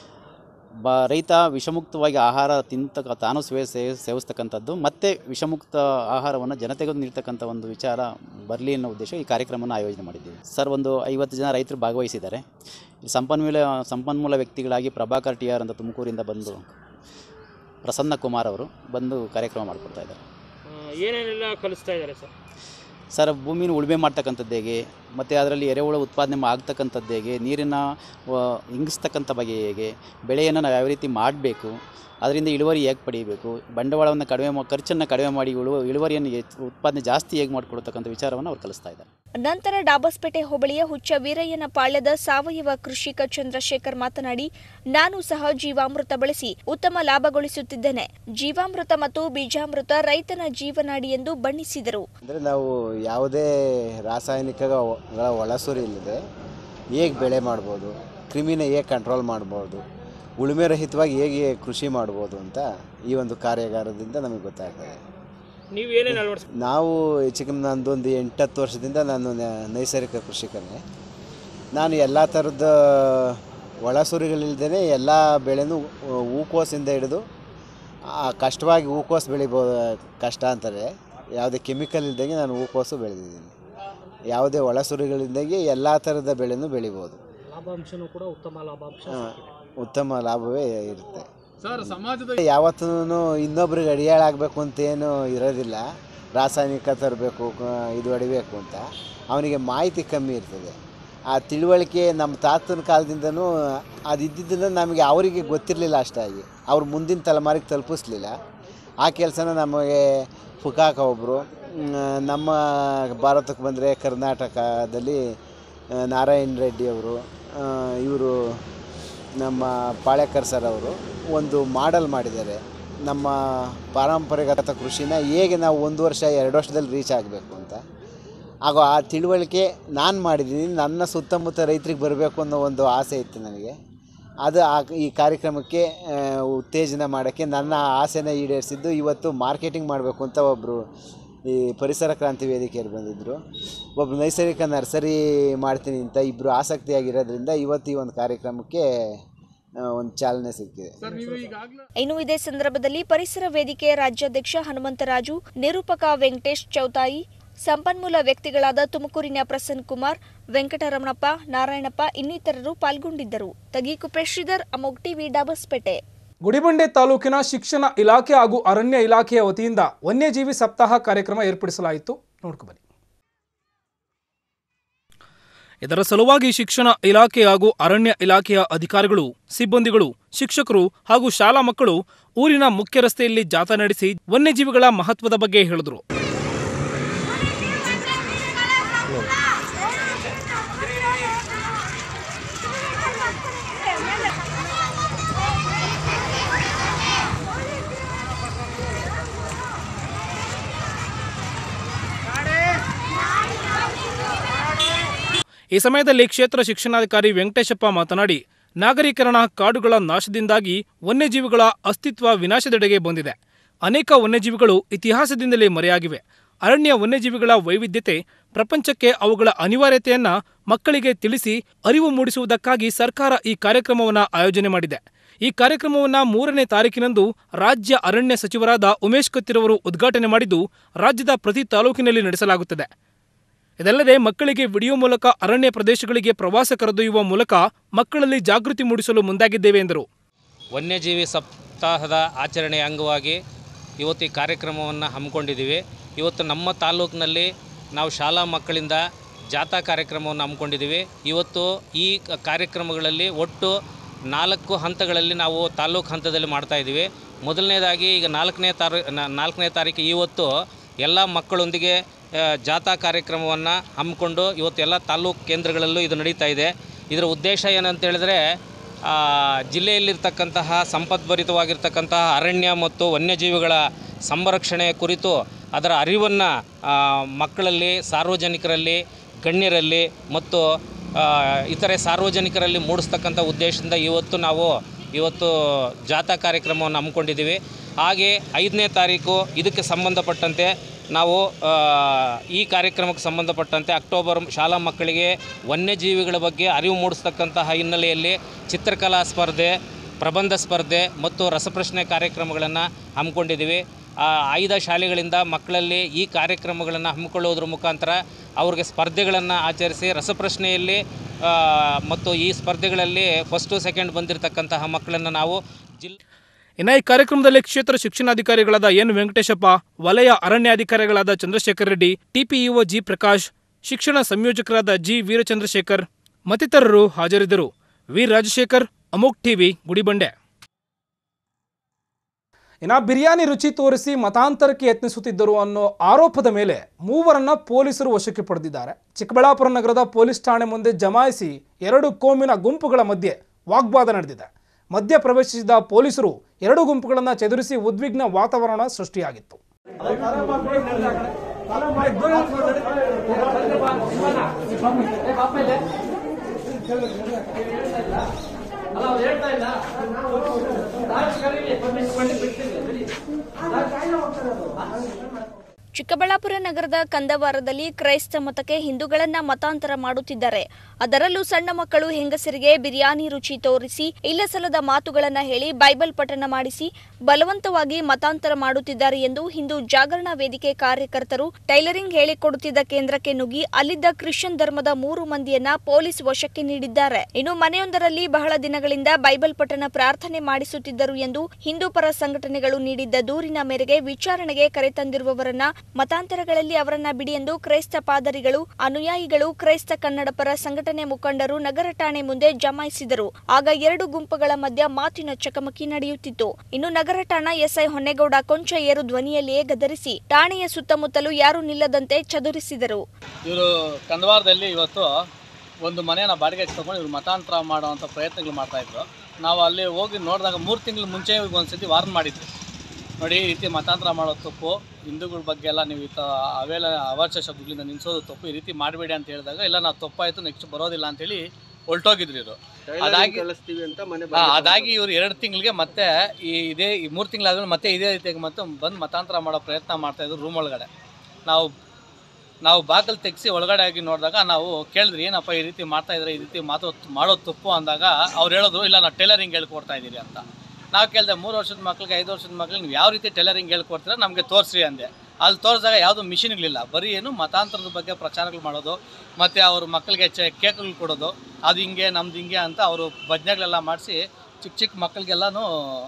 ಬ ರೈತ ವಿಷಮುಕ್ತವಾಗಿ ಆಹಾರ ತಿಂತಕ್ಕ ತಾನು ಸೇವೆ ಸೇವ್ ಸೇವಿಸ್ತಕ್ಕಂಥದ್ದು ಮತ್ತು ವಿಷಮುಕ್ತ ಆಹಾರವನ್ನು ಜನತೆಗೂ ನೀಡ್ತಕ್ಕಂಥ ಒಂದು ವಿಚಾರ ಬರಲಿ ಅನ್ನೋ ಉದ್ದೇಶ ಈ ಕಾರ್ಯಕ್ರಮವನ್ನು ಆಯೋಜನೆ ಮಾಡಿದ್ದೀವಿ ಸರ್ ಒಂದು ಐವತ್ತು ಜನ ರೈತರು ಭಾಗವಹಿಸಿದ್ದಾರೆ ಈ ಸಂಪನ್ಮೂಲ ಸಂಪನ್ಮೂಲ ವ್ಯಕ್ತಿಗಳಾಗಿ ಪ್ರಭಾಕರ್ ಟಿ ಆರ್ ಅಂತ ತುಮಕೂರಿಂದ ಬಂದು ಪ್ರಸನ್ನ ಕುಮಾರ್ ಅವರು ಬಂದು ಕಾರ್ಯಕ್ರಮ ಮಾಡಿಕೊಡ್ತಾ ಇದ್ದಾರೆ ಏನೇನೆಲ್ಲ ಕಲಿಸ್ತಾ ಇದ್ದಾರೆ ಸರ್ ಸರ್ ಭೂಮಿನ ಉಳುಮೆ ಮಾಡ್ತಕ್ಕಂಥದ್ದು ಹೇಗೆ ಮತ್ತು ಅದರಲ್ಲಿ ಎರೆಹುಳ ಉತ್ಪಾದನೆ ಮಾ- ಆಗ್ತಕ್ಕಂಥದ್ದು ಹೇಗೆ ನೀರನ್ನು ಇಂಗಿಸ್ತಕ್ಕಂಥ ಬಗೆ ಹೇಗೆ ಬೆಳೆಯನ್ನು ನಾವು ಯಾವ ರೀತಿ ಮಾಡಬೇಕು ಅದರಿಂದ ಇಳುವರಿ ಹೇಗೆ ಪಡೆಯಬೇಕು ಬಂಡವಾಳವನ್ನು ಕಡಿಮೆ ಮಾ ಖರ್ಚನ್ನು ಕಡಿಮೆ ಮಾಡಿ ಇಳುವ ಇಳುವರಿಯನ್ನು ಹೆಚ್ಚು ಉತ್ಪಾದನೆ ಜಾಸ್ತಿ ಹೇಗೆ ಮಾಡಿಕೊಡ್ತಕ್ಕಂಥ ವಿಚಾರವನ್ನು ಅವ್ರು ಕಲಿಸ್ತಾ ಇದ್ದಾರೆ ನಂತರ ಡಾಬಸ್ಪೇಟೆ ಹೋಬಳಿಯ ಹುಚ್ಚ ವೀರಯ್ಯನ ಪಾಳ್ಯದ ಸಾವಯವ ಕೃಷಿಕ ಚಂದ್ರಶೇಖರ್ ಮಾತನಾಡಿ ನಾನು ಸಹ ಜೀವಾಮೃತ ಬಳಸಿ ಉತ್ತಮ ಲಾಭಗೊಳಿಸುತ್ತಿದ್ದೇನೆ ಜೀವಾಮೃತ ಮತ್ತು ಬೀಜಾಮೃತ ರೈತನ ಜೀವನಾಡಿ ಎಂದು ಬಣ್ಣಿಸಿದರು ಅಂದರೆ ನಾವು ಯಾವುದೇ ರಾಸಾಯನಿಕಗಳ ಒಳಸುರಿ ಇಲ್ಲದೆ ಹೇಗೆ ಬೆಳೆ ಮಾಡ್ಬೋದು ಕ್ರಿಮಿನ ಹೇಗೆ ಕಂಟ್ರೋಲ್ ಮಾಡ್ಬೋದು ಉಳುಮೆ ರಹಿತವಾಗಿ ಹೇಗೆ ಕೃಷಿ ಮಾಡ್ಬೋದು ಅಂತ ಈ ಒಂದು ಕಾರ್ಯಾಗಾರದಿಂದ ನಮಗೆ ಗೊತ್ತಾಗ್ತದೆ ನೀವು ಏನೇನು ಅಳವಡಿಸ್ ನಾವು ಹೆಚ್ಚು ಕಮ್ಮಿ ನಂದೊಂದು ಎಂಟತ್ತು ವರ್ಷದಿಂದ ನಾನು ನ- ನೈಸರ್ಗಿಕ ಕೃಷಿಕನೇ ನಾನು ಎಲ್ಲ ಥರದ ಒಳಸುರಿಗಳಿಲ್ದೇ ಎಲ್ಲ ಬೆಳೆನೂ ಹೂ- ಹೂಕೋಸಿಂದ ಹಿಡಿದು ಆ ಕಷ್ಟವಾಗಿ ಹೂಕೋಸು ಬೆಳಿಬೋದು ಕಷ್ಟ ಅಂತಾರೆ ಯಾವುದೇ ಕೆಮಿಕಲ್ ಇಲ್ದಂಗೆ ನಾನು ಹೂಕೋಸು ಬೆಳೆದಿದ್ದೀನಿ ಯಾವುದೇ ಒಳಸುರಿಗಳಿಲ್ದಂಗೆ ಎಲ್ಲ ಥರದ ಬೆಳೆನೂ ಬೆಳಿಬೋದು ಲಾಭಾಂಶನೂ ಕೂಡ ಉತ್ತಮ ಲಾಭಾಂಶ ಆ, ಉತ್ತಮ ಲಾಭವೇ ಇರುತ್ತೆ ಯಾವತ್ತೂ ಇನ್ನೊಬ್ರಿಗೆ ಅಡಿಯಾಳಾಗಬೇಕು ಅಂತ ಏನು ಇರೋದಿಲ್ಲ ರಾಸಾಯನಿಕ ತರಬೇಕು ಇದು ಹೊಡಿಬೇಕು ಅಂತ ಅವನಿಗೆ ಮಾಹಿತಿ ಕಮ್ಮಿ ಇರ್ತದೆ ಆ ತಿಳುವಳಿಕೆ ನಮ್ಮ ತಾತನ ಕಾಲದಿಂದನೂ ಅದು ಇದ್ದಿದ್ದನ್ನು ನಮಗೆ ಅವರಿಗೆ ಗೊತ್ತಿರಲಿಲ್ಲ ಅಷ್ಟಾಗಿ ಅವ್ರು ಮುಂದಿನ ತಲೆಮಾರಿಗೆ ತಲುಪಿಸ್ಲಿಲ್ಲ ಆ ಕೆಲಸನ ನಮಗೆ ಫುಕಾಕ ಒಬ್ಬರು ನಮ್ಮ ಭಾರತಕ್ಕೆ ಬಂದರೆ ಕರ್ನಾಟಕದಲ್ಲಿ ಆ, ನಾರಾಯಣ್ ರೆಡ್ಡಿ ಅವರು ಇವರು ನಮ್ಮ ಪಾಳ್ಯಕರ್ ಸರ್ ಅವರು ಒಂದು ಮಾಡೆಲ್ ಮಾಡಿದ್ದಾರೆ ನಮ್ಮ ಪಾರಂಪರಿಕತ ಕೃಷಿನ ಹೇಗೆ ನಾವು ಒಂದು ವರ್ಷ ಎರಡು ವರ್ಷದಲ್ಲಿ ರೀಚ್ ಆಗಬೇಕು ಅಂತ ಹಾಗೂ ಆ ತಿಳುವಳಿಕೆ ನಾನು ಮಾಡಿದ್ದೀನಿ ನನ್ನ ಸುತ್ತಮುತ್ತ ರೈತರಿಗೆ ಬರಬೇಕು ಅನ್ನೋ ಒಂದು ಆಸೆ ಇತ್ತು ನನಗೆ ಅದು ಆ ಈ ಕಾರ್ಯಕ್ರಮಕ್ಕೆ ಆ, ಉತ್ತೇಜನ ಮಾಡೋಕ್ಕೆ ನನ್ನ ಆಸೆನ ಈಡೇರಿಸಿದ್ದು ಇವತ್ತು ಮಾರ್ಕೆಟಿಂಗ್ ಮಾಡಬೇಕು ಅಂತ ಒಬ್ಬರು ಈ ಪರಿಸರ ಕ್ರಾಂತಿ ವೇದಿಕೆಯಲ್ಲಿ ಬಂದಿದ್ದರು ಒಬ್ಬರು ನೈಸರ್ಗಿಕ ನರ್ಸರಿ ಮಾಡ್ತೀನಿ ಅಂತ ಇಬ್ಬರು ಆಸಕ್ತಿಯಾಗಿರೋದ್ರಿಂದ ಇವತ್ತು ಈ ಒಂದು ಕಾರ್ಯಕ್ರಮಕ್ಕೆ ಆ, ಒಂದು ಚಾಲನೆ ಸಿಕ್ಕಿದೆ ಇನ್ನು ಇದೇ ಸಂದರ್ಭದಲ್ಲಿ ಪರಿಸರ ವೇದಿಕೆ ರಾಜ್ಯಾಧ್ಯಕ್ಷ ಹನುಮಂತರಾಜು ನಿರೂಪಕ ವೆಂಕಟೇಶ್ ಚೌತಾಯಿ ಸಂಪನ್ಮೂಲ ವ್ಯಕ್ತಿಗಳಾದ ತುಮಕೂರಿನ ಪ್ರಸನ್ನ ಕುಮಾರ್ ವೆಂಕಟರಮಣಪ್ಪ ನಾರಾಯಣಪ್ಪ ಇನ್ನಿತರರು ಪಾಲ್ಗೊಂಡಿದ್ದರು ತಗೀಕುಪೆ ಶ್ರೀಧರ್ ಅಮೋಗ್ ಟಿವಿ ಡಾಬಸ್ಪೇಟೆ ಗುಡಿಬಂಡೆ ತಾಲೂಕಿನ ಶಿಕ್ಷಣ ಇಲಾಖೆ ಹಾಗೂ ಅರಣ್ಯ ಇಲಾಖೆಯ ವತಿಯಿಂದ ವನ್ಯಜೀವಿ ಸಪ್ತಾಹ ಕಾರ್ಯಕ್ರಮ ಏರ್ಪಡಿಸಲಾಯಿತು ನೋಡ್ಕೊಬನ್ನಿ ಇದರ ಸಲುವಾಗಿ ಶಿಕ್ಷಣ ಇಲಾಖೆ ಹಾಗೂ ಅರಣ್ಯ ಇಲಾಖೆಯ ಅಧಿಕಾರಿಗಳು ಸಿಬ್ಬಂದಿಗಳು ಶಿಕ್ಷಕರು ಹಾಗೂ ಶಾಲಾ ಮಕ್ಕಳು ಊರಿನ ಮುಖ್ಯ ರಸ್ತೆಯಲ್ಲಿ ಜಾಥಾ ನಡೆಸಿ ವನ್ಯಜೀವಿಗಳ ಮಹತ್ವದ ಬಗ್ಗೆ ಹೇಳಿದರು ಈ ಸಮಯದಲ್ಲಿ ಕ್ಷೇತ್ರ ಶಿಕ್ಷಣಾಧಿಕಾರಿ ವೆಂಕಟೇಶಪ್ಪ ಮಾತನಾಡಿ ನಾಗರೀಕರಣ ಕಾಡುಗಳ ನಾಶದಿಂದಾಗಿ ವನ್ಯಜೀವಿಗಳ ಅಸ್ತಿತ್ವ ವಿನಾಶದೆಡೆಗೆ ಬಂದಿದೆ ಅನೇಕ ವನ್ಯಜೀವಿಗಳು ಇತಿಹಾಸದಿಂದಲೇ ಮರೆಯಾಗಿವೆ ಅರಣ್ಯ ವನ್ಯಜೀವಿಗಳ ವೈವಿಧ್ಯತೆ ಪ್ರಪಂಚಕ್ಕೆ ಅವುಗಳ ಅನಿವಾರ್ಯತೆಯನ್ನ ಮಕ್ಕಳಿಗೆ ತಿಳಿಸಿ ಅರಿವು ಮೂಡಿಸುವುದಕ್ಕಾಗಿ ಸರ್ಕಾರ ಈ ಕಾರ್ಯಕ್ರಮವನ್ನು ಆಯೋಜನೆ ಮಾಡಿದೆ ಈ ಕಾರ್ಯಕ್ರಮವನ್ನು ಮೂರನೇ ತಾರೀಕಿನಂದು ರಾಜ್ಯ ಅರಣ್ಯ ಸಚಿವರಾದ ಉಮೇಶ್ ಕತ್ತಿರವರು ಉದ್ಘಾಟನೆ ಮಾಡಿದ್ದು ರಾಜ್ಯದ ಪ್ರತಿ ತಾಲೂಕಿನಲ್ಲಿ ನಡೆಸಲಾಗುತ್ತದೆ ಇದಲ್ಲದೆ ಮಕ್ಕಳಿಗೆ ವಿಡಿಯೋ ಮೂಲಕ ಅರಣ್ಯ ಪ್ರದೇಶಗಳಿಗೆ ಪ್ರವಾಸ ಕರೆದೊಯ್ಯುವ ಮೂಲಕ ಮಕ್ಕಳಲ್ಲಿ ಜಾಗೃತಿ ಮೂಡಿಸಲು ಮುಂದಾಗಿದ್ದೇವೆ ಎಂದರು ವನ್ಯಜೀವಿ ಸಪ್ತಾಹದ ಆಚರಣೆಯ ಅಂಗವಾಗಿ ಇವತ್ತು ಈ ಕಾರ್ಯಕ್ರಮವನ್ನು ಹಮ್ಮಿಕೊಂಡಿದ್ದೀವಿ ಇವತ್ತು ನಮ್ಮ ತಾಲೂಕಿನಲ್ಲಿ ನಾವು ಶಾಲಾ ಮಕ್ಕಳಿಂದ ಜಾಥಾ ಕಾರ್ಯಕ್ರಮವನ್ನು ಹಮ್ಮಿಕೊಂಡಿದ್ದೀವಿ ಇವತ್ತು ಈ ಕ- ಕಾರ್ಯಕ್ರಮಗಳಲ್ಲಿ ಒಟ್ಟು ನಾಲ್ಕು ಹಂತಗಳಲ್ಲಿ ನಾವು ತಾಲೂಕು ಹಂತದಲ್ಲಿ ಮಾಡ್ತಾ ಇದ್ದೀವಿ ಮೊದಲನೇದಾಗಿ ಈಗ ನಾಲ್ಕನೇ ತಾರೀ ನಾಲ್ಕನೇ ತಾರೀಕು ಇವತ್ತು ಎಲ್ಲ ಮಕ್ಕಳೊಂದಿಗೆ ಆ, ಜಾಥಾ ಕಾರ್ಯಕ್ರಮವನ್ನು ಹಮ್ಮಿಕೊಂಡು ಇವತ್ತು ಎಲ್ಲ ತಾಲೂಕು ಕೇಂದ್ರಗಳಲ್ಲೂ ಇದು ನಡೀತಾ ಇದೆ ಇದರ ಉದ್ದೇಶ ಏನಂತ ಹೇಳಿದ್ರೆ ಆ, ಜಿಲ್ಲೆಯಲ್ಲಿರ್ತಕ್ಕಂತಹ ಸಂಪದ್ಭರಿತವಾಗಿರ್ತಕ್ಕಂತಹ ಅರಣ್ಯ ಮತ್ತು ವನ್ಯಜೀವಿಗಳ ಸಂರಕ್ಷಣೆಯ ಕುರಿತು ಅದರ ಅರಿವನ್ನು ಮಕ್ಕಳಲ್ಲಿ ಸಾರ್ವಜನಿಕರಲ್ಲಿ ಗಣ್ಯರಲ್ಲಿ ಮತ್ತು ಆ, ಇತರೆ ಸಾರ್ವಜನಿಕರಲ್ಲಿ ಮೂಡಿಸ್ತಕ್ಕಂಥ ಉದ್ದೇಶದಿಂದ ಇವತ್ತು ನಾವು ಇವತ್ತು ಜಾಥಾ ಕಾರ್ಯಕ್ರಮವನ್ನು ಹಮ್ಮಿಕೊಂಡಿದ್ದೀವಿ ಹಾಗೆ ಐದನೇ ತಾರೀಕು ಇದಕ್ಕೆ ಸಂಬಂಧಪಟ್ಟಂತೆ ನಾವು ಆ, ಈ ಕಾರ್ಯಕ್ರಮಕ್ಕೆ ಸಂಬಂಧಪಟ್ಟಂತೆ ಅಕ್ಟೋಬರ್ ಶಾಲಾ ಮಕ್ಕಳಿಗೆ ವನ್ಯಜೀವಿಗಳ ಬಗ್ಗೆ ಅರಿವು ಮೂಡಿಸ್ತಕ್ಕಂತಹ ಹಿನ್ನೆಲೆಯಲ್ಲಿ ಚಿತ್ರಕಲಾ ಸ್ಪರ್ಧೆ ಪ್ರಬಂಧ ಸ್ಪರ್ಧೆ ಮತ್ತು ರಸಪ್ರಶ್ನೆ ಕಾರ್ಯಕ್ರಮಗಳನ್ನು ಹಮ್ಮಿಕೊಂಡಿದ್ದೀವಿ ಆ ಆಯ್ದ ಶಾಲೆಗಳಿಂದ ಮಕ್ಕಳಲ್ಲಿ ಈ ಕಾರ್ಯಕ್ರಮಗಳನ್ನು ಹಮ್ಮಿಕೊಳ್ಳೋದ್ರ ಮುಖಾಂತರ ಅವ್ರಿಗೆ ಸ್ಪರ್ಧೆಗಳನ್ನು ಆಚರಿಸಿ ರಸಪ್ರಶ್ನೆಯಲ್ಲಿ ಆ, ಮತ್ತು ಈ ಸ್ಪರ್ಧೆಗಳಲ್ಲಿ ಫಸ್ಟು ಸೆಕೆಂಡ್ ಬಂದಿರತಕ್ಕಂತಹ ಮಕ್ಕಳನ್ನು ನಾವು ಜಿಲ್ ಇನ್ನು ಈ ಕಾರ್ಯಕ್ರಮದಲ್ಲಿ ಕ್ಷೇತ್ರ ಶಿಕ್ಷಣಾಧಿಕಾರಿಗಳಾದ ಎನ್ ವೆಂಕಟೇಶಪ್ಪ ವಲಯ ಅರಣ್ಯಾಧಿಕಾರಿಗಳಾದ ಚಂದ್ರಶೇಖರ್ ರೆಡ್ಡಿ ಟಿಪಿಇಒ ಜಿ ಪ್ರಕಾಶ್ ಶಿಕ್ಷಣ ಸಂಯೋಜಕರಾದ ಜಿ ವೀರಚಂದ್ರಶೇಖರ್ ಮತ್ತಿತರರು ಹಾಜರಿದ್ದರು ವಿ ರಾಜಶೇಖರ್ ಅಮೋಕ್ ಟಿವಿ ಗುಡಿಬಂಡೆ ಇನ್ನು ಬಿರಿಯಾನಿ ರುಚಿ ತೋರಿಸಿ ಮತಾಂತರಕ್ಕೆ ಯತ್ನಿಸುತ್ತಿದ್ದರು ಅನ್ನೋ ಆರೋಪದ ಮೇಲೆ ಮೂವರನ್ನ ಪೊಲೀಸರು ವಶಕ್ಕೆ ಪಡೆದಿದ್ದಾರೆ ಚಿಕ್ಕಬಳ್ಳಾಪುರ ನಗರದ ಪೊಲೀಸ್ ಠಾಣೆ ಮುಂದೆ ಜಮಾಯಿಸಿ ಎರಡು ಕೋಮಿನ ಗುಂಪುಗಳ ಮಧ್ಯೆ ವಾಗ್ವಾದ ನಡೆದಿದೆ ಮಧ್ಯ ಪ್ರವೇಶಿಸಿದ ಪೊಲೀಸರು ಎರಡು ಗುಂಪುಗಳನ್ನು ಚದುರಿಸಿ ಉದ್ವಿಗ್ನ ವಾತಾವರಣ ಸೃಷ್ಟಿಯಾಗಿತ್ತು ಚಿಕ್ಕಬಳ್ಳಾಪುರ ನಗರದ ಕಂದವಾರದಲ್ಲಿ ಕ್ರೈಸ್ತ ಮತಕ್ಕೆ ಹಿಂದೂಗಳನ್ನ ಮತಾಂತರ ಮಾಡುತ್ತಿದ್ದಾರೆ ಅದರಲ್ಲೂ ಸಣ್ಣ ಮಕ್ಕಳು ಹೆಂಗಸರಿಗೆ ಬಿರಿಯಾನಿ ರುಚಿ ತೋರಿಸಿ ಇಲ್ಲಸಲ್ಲದ ಮಾತುಗಳನ್ನ ಹೇಳಿ ಬೈಬಲ್ ಪಠಣ ಮಾಡಿಸಿ ಬಲವಂತವಾಗಿ ಮತಾಂತರ ಮಾಡುತ್ತಿದ್ದಾರೆ ಎಂದು ಹಿಂದೂ ಜಾಗರಣಾ ವೇದಿಕೆ ಕಾರ್ಯಕರ್ತರು ಟೈಲರಿಂಗ್ ಹೇಳಿಕೊಡುತ್ತಿದ್ದ ಕೇಂದ್ರಕ್ಕೆ ನುಗ್ಗಿ ಅಲ್ಲಿದ್ದ ಕ್ರಿಶ್ಚಿಯನ್ ಧರ್ಮದ ಮೂರು ಮಂದಿಯನ್ನ ಪೊಲೀಸ್ ವಶಕ್ಕೆ ನೀಡಿದ್ದಾರೆ ಇನ್ನು ಮನೆಯೊಂದರಲ್ಲಿ ಬಹಳ ದಿನಗಳಿಂದ ಬೈಬಲ್ ಪಠಣ ಪ್ರಾರ್ಥನೆ ಮಾಡಿಸುತ್ತಿದ್ದರು ಎಂದು ಹಿಂದೂ ಪರ ಸಂಘಟನೆಗಳು ನೀಡಿದ್ದ ದೂರಿನ ಮೇರೆಗೆ ವಿಚಾರಣೆಗೆ ಕರೆತಂದಿರುವವರನ್ನ ಮತಾಂತರಗಳಲ್ಲಿ ಅವರನ್ನ ಬಿಡಿ ಎಂದು ಕ್ರೈಸ್ತ ಪಾದರಿಗಳು ಅನುಯಾಯಿಗಳು ಕ್ರೈಸ್ತ ಕನ್ನಡ ಪರ ಸಂಘಟನೆ ಮುಖಂಡರು ನಗರ ಠಾಣೆ ಮುಂದೆ ಜಮಾಯಿಸಿದರು ಆಗ ಎರಡು ಗುಂಪುಗಳ ಮಧ್ಯ ಮಾತಿನ ಚಕಮಕಿ ನಡೆಯುತ್ತಿತ್ತು ಇನ್ನು ನಗರ ಠಾಣಾ ಎಸ್ಐ ಹೊನ್ನೇಗೌಡ ಕೊಂಚ ಏರು ಧ್ವನಿಯಲ್ಲಿಯೇ ಗದರಿಸಿ ಠಾಣೆಯ ಸುತ್ತಮುತ್ತಲೂ ಯಾರೂ ನಿಲ್ಲದಂತೆ ಚದುರಿಸಿದರು ಇವರು ಕಂದವಾರದಲ್ಲಿ ಇವತ್ತು ಒಂದು ಮನೆಯನ್ನು ಬಾಡಿಗೆಗೆ ತಗೊಂಡು ಇವರು ಮತಾಂತರ ಮಾಡುವಂಥ ಪ್ರಯತ್ನಗಳು ಮಾಡ್ತಾಯಿದ್ರು ನಾವು ಅಲ್ಲಿ ಹೋಗಿ ನೋಡಿದಾಗ ಮೂರು ತಿಂಗಳ ಮುಂಚೆ ಇವ್ರಿಗೆ ಒಂದು ಸತಿ ವಾರ್ನ್ ಮಾಡಿದ್ವಿ ನೋಡಿ ಈ ರೀತಿ ಮತಾಂತರ ಮಾಡೋ ತಪ್ಪು ಹಿಂದೂಗಳ ಬಗ್ಗೆ ಎಲ್ಲ ನೀವು ಈ ಥರ ಅವೆಲ್ಲ ಅವಾಚ್ಯ ಶಬ್ದಗಳಿಂದ ನಿಲ್ಲಿಸೋದು ತಪ್ಪು ಈ ರೀತಿ ಮಾಡಬೇಡಿ ಅಂತ ಹೇಳಿದಾಗ ಇಲ್ಲ ನಾವು ತಪ್ಪಾಯಿತು ನೆಕ್ಸ್ಟ್ ಬರೋದಿಲ್ಲ ಅಂತೇಳಿ ಹೊಲ್ಟೋಗಿದ್ರು ಇವರು ಅದಾಗಿ ಹಾ, ಅದಾಗಿ ಇವರು ಎರಡು ತಿಂಗಳಿಗೆ ಮತ್ತೆ ಈ ಇದೇ ಈ ಮೂರು ತಿಂಗಳಾದ್ಮೇಲೆ ಮತ್ತೆ ಇದೇ ರೀತಿಯಾಗಿ ಮತ್ತೆ ಬಂದು ಮತಾಂತರ ಮಾಡೋ ಪ್ರಯತ್ನ ಮಾಡ್ತಾಯಿದ್ರು ರೂಮ್ ಒಳಗಡೆ ನಾವು ನಾವು ಬಾಗಿಲು ತೆಗೆಸಿ ಒಳಗಡೆ ಆಗಿ ನೋಡಿದಾಗ ನಾವು ಕೇಳಿದ್ರಿ ಏನಪ್ಪ ಈ ರೀತಿ ಮಾಡ್ತಾ ಇದ್ರೆ ಈ ರೀತಿ ಮಾತು ಮಾಡೋದು ತಪ್ಪು ಅಂದಾಗ ಅವ್ರು ಹೇಳಿದ್ರು ಇಲ್ಲ ನಾವು ಟೈಲರಿಂಗ್ ಹೇಳ್ಕೊಡ್ತಾ ಇದ್ದೀರಿ ಅಂತ ನಾವು ಕೇಳಿದೆ ಮೂರು ವರ್ಷದ ಮಕ್ಳಿಗೆ ಐದು ವರ್ಷದ ಮಕ್ಳಿಗೆ ನೀವು ಯಾವ ರೀತಿ ಟೈಲರಿಂಗ್ ಹೇಳ್ಕೊಡ್ತೀರ ನಮಗೆ ತೋರಿಸ್ರಿ ಅಂದೆ ಅಲ್ಲಿ ತೋರಿಸಿದಾಗ ಯಾವುದೂ ಮಿಷಿನ್ಗಳಿಲ್ಲ ಬರೀ ಏನು ಮತಾಂತರದ ಬಗ್ಗೆ ಪ್ರಚಾರಗಳು ಮಾಡೋದು ಮತ್ತು ಅವ್ರ ಮಕ್ಕಳಿಗೆ ಚೆ ಕೇಕ್ಗಳು ಕೊಡೋದು ಅದು ಹಿಂಗೆ ನಮ್ದು ಹಿಂಗೆ ಅಂತ ಅವರು ಭಜನೆಗಳೆಲ್ಲ ಮಾಡಿಸಿ ಚಿಕ್ಕ ಚಿಕ್ಕ ಮಕ್ಕಳಿಗೆಲ್ಲನೂ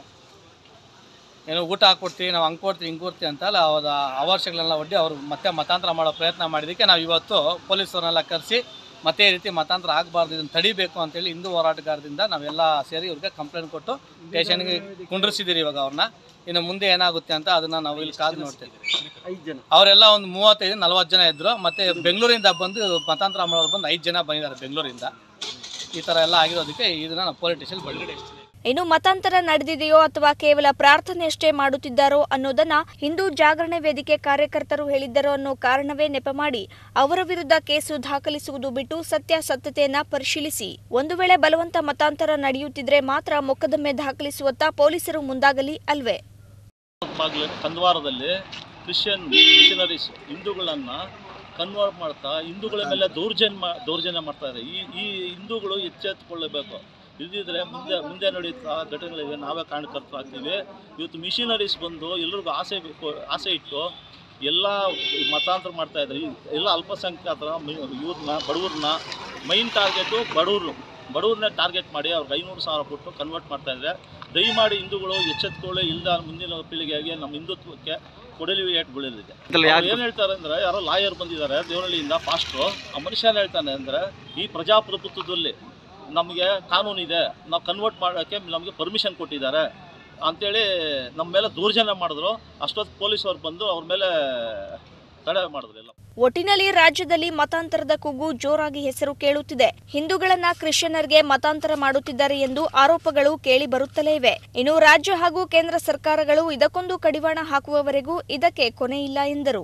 ಏನೋ ಊಟ ಹಾಕ್ಕೊಡ್ತೀವಿ ನಾವು ಹಂಗೆ ಕೊಡ್ತೀವಿ ಹಿಂಗೆ ಕೊಡ್ತೀವಿ ಅಂತ ಅಲ್ಲ ಅವರ ಅವಾರ್ಷಗಳನ್ನೆಲ್ಲ ಒಡ್ಡಿ ಅವರು ಮತ್ತೆ ಮತಾಂತರ ಮಾಡೋ ಪ್ರಯತ್ನ ಮಾಡಿದ್ದಕ್ಕೆ ನಾವು ಇವತ್ತು ಪೊಲೀಸರನ್ನೆಲ್ಲ ಕರೆಸಿ ಮತ್ತೆ ಈ ರೀತಿ ಮತಾಂತರ ಆಗಬಾರ್ದು ಇದನ್ನು ತಡಿಬೇಕು ಅಂತೇಳಿ ಹಿಂದೂ ಹೋರಾಟಗಾರದಿಂದ ನಾವೆಲ್ಲ ಸೇರಿ ಇವ್ರಿಗೆ ಕಂಪ್ಲೇಂಟ್ ಕೊಟ್ಟು ಸ್ಟೇಷನ್ಗೆ ಕುಂಡ್ರಿಸಿದ್ದೀರಿ ಇವಾಗ ಅವ್ರನ್ನ ಇನ್ನು ಮುಂದೆ ಏನಾಗುತ್ತೆ ಅಂತ ಅದನ್ನ ನಾವು ಇಲ್ಲಿ ಕಾದು ನೋಡ್ತೀವಿ ಅವರೆಲ್ಲ ಒಂದು ಮೂವತ್ತೈದು ನಲ್ವತ್ತು ಜನ ಇದ್ರು ಮತ್ತೆ ಬೆಂಗಳೂರಿಂದ ಬಂದು ಮತಾಂತರ ಮಾಡೋರು ಬಂದು ಐದು ಜನ ಬಂದಿದ್ದಾರೆ ಬೆಂಗಳೂರಿಂದ ಈ ಥರ ಎಲ್ಲ ಆಗಿರೋದಕ್ಕೆ ಇದನ್ನ ನಾವು ಪೊಲೀಸ್ ಸ್ಟೇಷನ್ ಬಂದಿದ್ದೀವಿ ಇನ್ನು ಮತಾಂತರ ನಡೆದಿದೆಯೋ ಅಥವಾ ಕೇವಲ ಪ್ರಾರ್ಥನೆಯಷ್ಟೇ ಮಾಡುತ್ತಿದ್ದಾರೋ ಅನ್ನೋದನ್ನ ಹಿಂದೂ ಜಾಗರಣೆ ವೇದಿಕೆ ಕಾರ್ಯಕರ್ತರು ಹೇಳಿದ್ದರೋ ಅನ್ನೋ ಕಾರಣವೇ ನೆಪ ಮಾಡಿ ಅವರ ವಿರುದ್ಧ ಕೇಸು ದಾಖಲಿಸುವುದು ಬಿಟ್ಟು ಸತ್ಯಾಸತ್ಯತೆಯನ್ನ ಪರಿಶೀಲಿಸಿ ಒಂದು ವೇಳೆ ಬಲವಂತ ಮತಾಂತರ ನಡೆಯುತ್ತಿದ್ರೆ ಮಾತ್ರ ಮೊಕದ್ದಮೆ ದಾಖಲಿಸುವತ್ತ ಪೊಲೀಸರು ಮುಂದಾಗಲಿ ಅಲ್ವೇ ಬಾಗ್ಲು ಕಂದವಾರದಲ್ಲಿ ಕ್ರಿಶ್ಚಿಯನ್ ಮಿಷನರೀಸ್ ಹಿಂದೂಗಳನ್ನು ಕನ್ವರ್ಟ್ ಮಾಡ್ತಾ ಹಿಂದೂಗಳ ಮೇಲೆ ದೌರ್ಜನ್ಯ ಮಾ ದೌರ್ಜನ್ಯ ಮಾಡ್ತಾ ಇದ್ದಾರೆ ಈ ಈ ಹಿಂದೂಗಳು ಎಚ್ಚೆತ್ತುಕೊಳ್ಳಬೇಕು ಇಲ್ದಿದ್ರೆ ಮುಂದೆ ಮುಂದೆ ನಡೆಯುತ್ತಾ ಘಟನೆಗಳಿಗೆ ನಾವೇ ಕಾರಣಕರ್ತರಾಗ್ತೀವಿ ಇವತ್ತು ಮಿಷನರೀಸ್ ಬಂದು ಎಲ್ರಿಗೂ ಆಸೆ ಬೇಕು ಆಸೆ ಇಟ್ಟು ಎಲ್ಲ ಮತಾಂತರ ಮಾಡ್ತಾ ಇದ್ದಾರೆ ಈ ಎಲ್ಲ ಅಲ್ಪಸಂಖ್ಯಾತರ ಇವ್ರನ್ನ ಬಡವ್ರನ್ನ ಮೈನ್ ಟಾರ್ಗೆಟು ಬಡವರು ಬಡವ್ರನ್ನೇ ಟಾರ್ಗೆಟ್ ಮಾಡಿ ಅವ್ರಿಗೆ ಐನೂರು ಸಾವಿರ ಕೊಟ್ಟು ಕನ್ವರ್ಟ್ ಮಾಡ್ತಾ ಇದ್ದಾರೆ ದಯಮಾಡಿ ಹಿಂದೂಗಳು ಎಚ್ಚೆತ್ತುಕೊಳ್ಳಿ ಇಲ್ದ ಮುಂದಿನ ಪೀಳಿಗೆಗೆ ನಮ್ಮ ಹಿಂದುತ್ವಕ್ಕೆ ಕೊಡಲಿ ಏಟ್ ಬೀಳಲಿದೆ ಏನು ಹೇಳ್ತಾರೆ ಅಂದರೆ ಯಾರೋ ಲಾಯರ್ ಬಂದಿದ್ದಾರೆ ದೇವನಹಳ್ಳಿಯಿಂದ ಪಾಸ್ಟ್ರು ಆ ಮನುಷ್ಯ ಏನು ಹೇಳ್ತಾನೆ ಅಂದರೆ ಈ ಪ್ರಜಾಪ್ರಭುತ್ವದಲ್ಲಿ ನಮಗೆ ಕಾನೂನಿದೆ ನಾವು ಕನ್ವರ್ಟ್ ಮಾಡೋಕ್ಕೆ ನಮಗೆ ಪರ್ಮಿಷನ್ ಕೊಟ್ಟಿದ್ದಾರೆ ಅಂತೇಳಿ ನಮ್ಮ ಮೇಲೆ ದೌರ್ಜನ್ಯ ಮಾಡಿದ್ರು ಅಷ್ಟೊತ್ತು ಪೊಲೀಸವ್ರು ಬಂದು ಅವ್ರ ಮೇಲೆ ತಡೆ ಮಾಡಿದ್ರು ಎಲ್ಲ ಒಟ್ಟಿನಲ್ಲಿ ರಾಜ್ಯದಲ್ಲಿ ಮತಾಂತರದ ಕೂಗು ಜೋರಾಗಿ ಹೆಸರು ಕೇಳುತ್ತಿದೆ ಹಿಂದೂಗಳನ್ನ ಕ್ರಿಶ್ಚಿಯನ್ನರಿಗೆ ಮತಾಂತರ ಮಾಡುತ್ತಿದ್ದಾರೆ ಎಂದು ಆರೋಪಗಳು ಕೇಳಿ ಬರುತ್ತಲೇ ಇವೆ ಇನ್ನು ರಾಜ್ಯ ಹಾಗೂ ಕೇಂದ್ರ ಸರ್ಕಾರಗಳು ಇದಕ್ಕೊಂದು ಕಡಿವಾಣ ಹಾಕುವವರೆಗೂ ಇದಕ್ಕೆ ಕೊನೆ ಇಲ್ಲ ಎಂದರು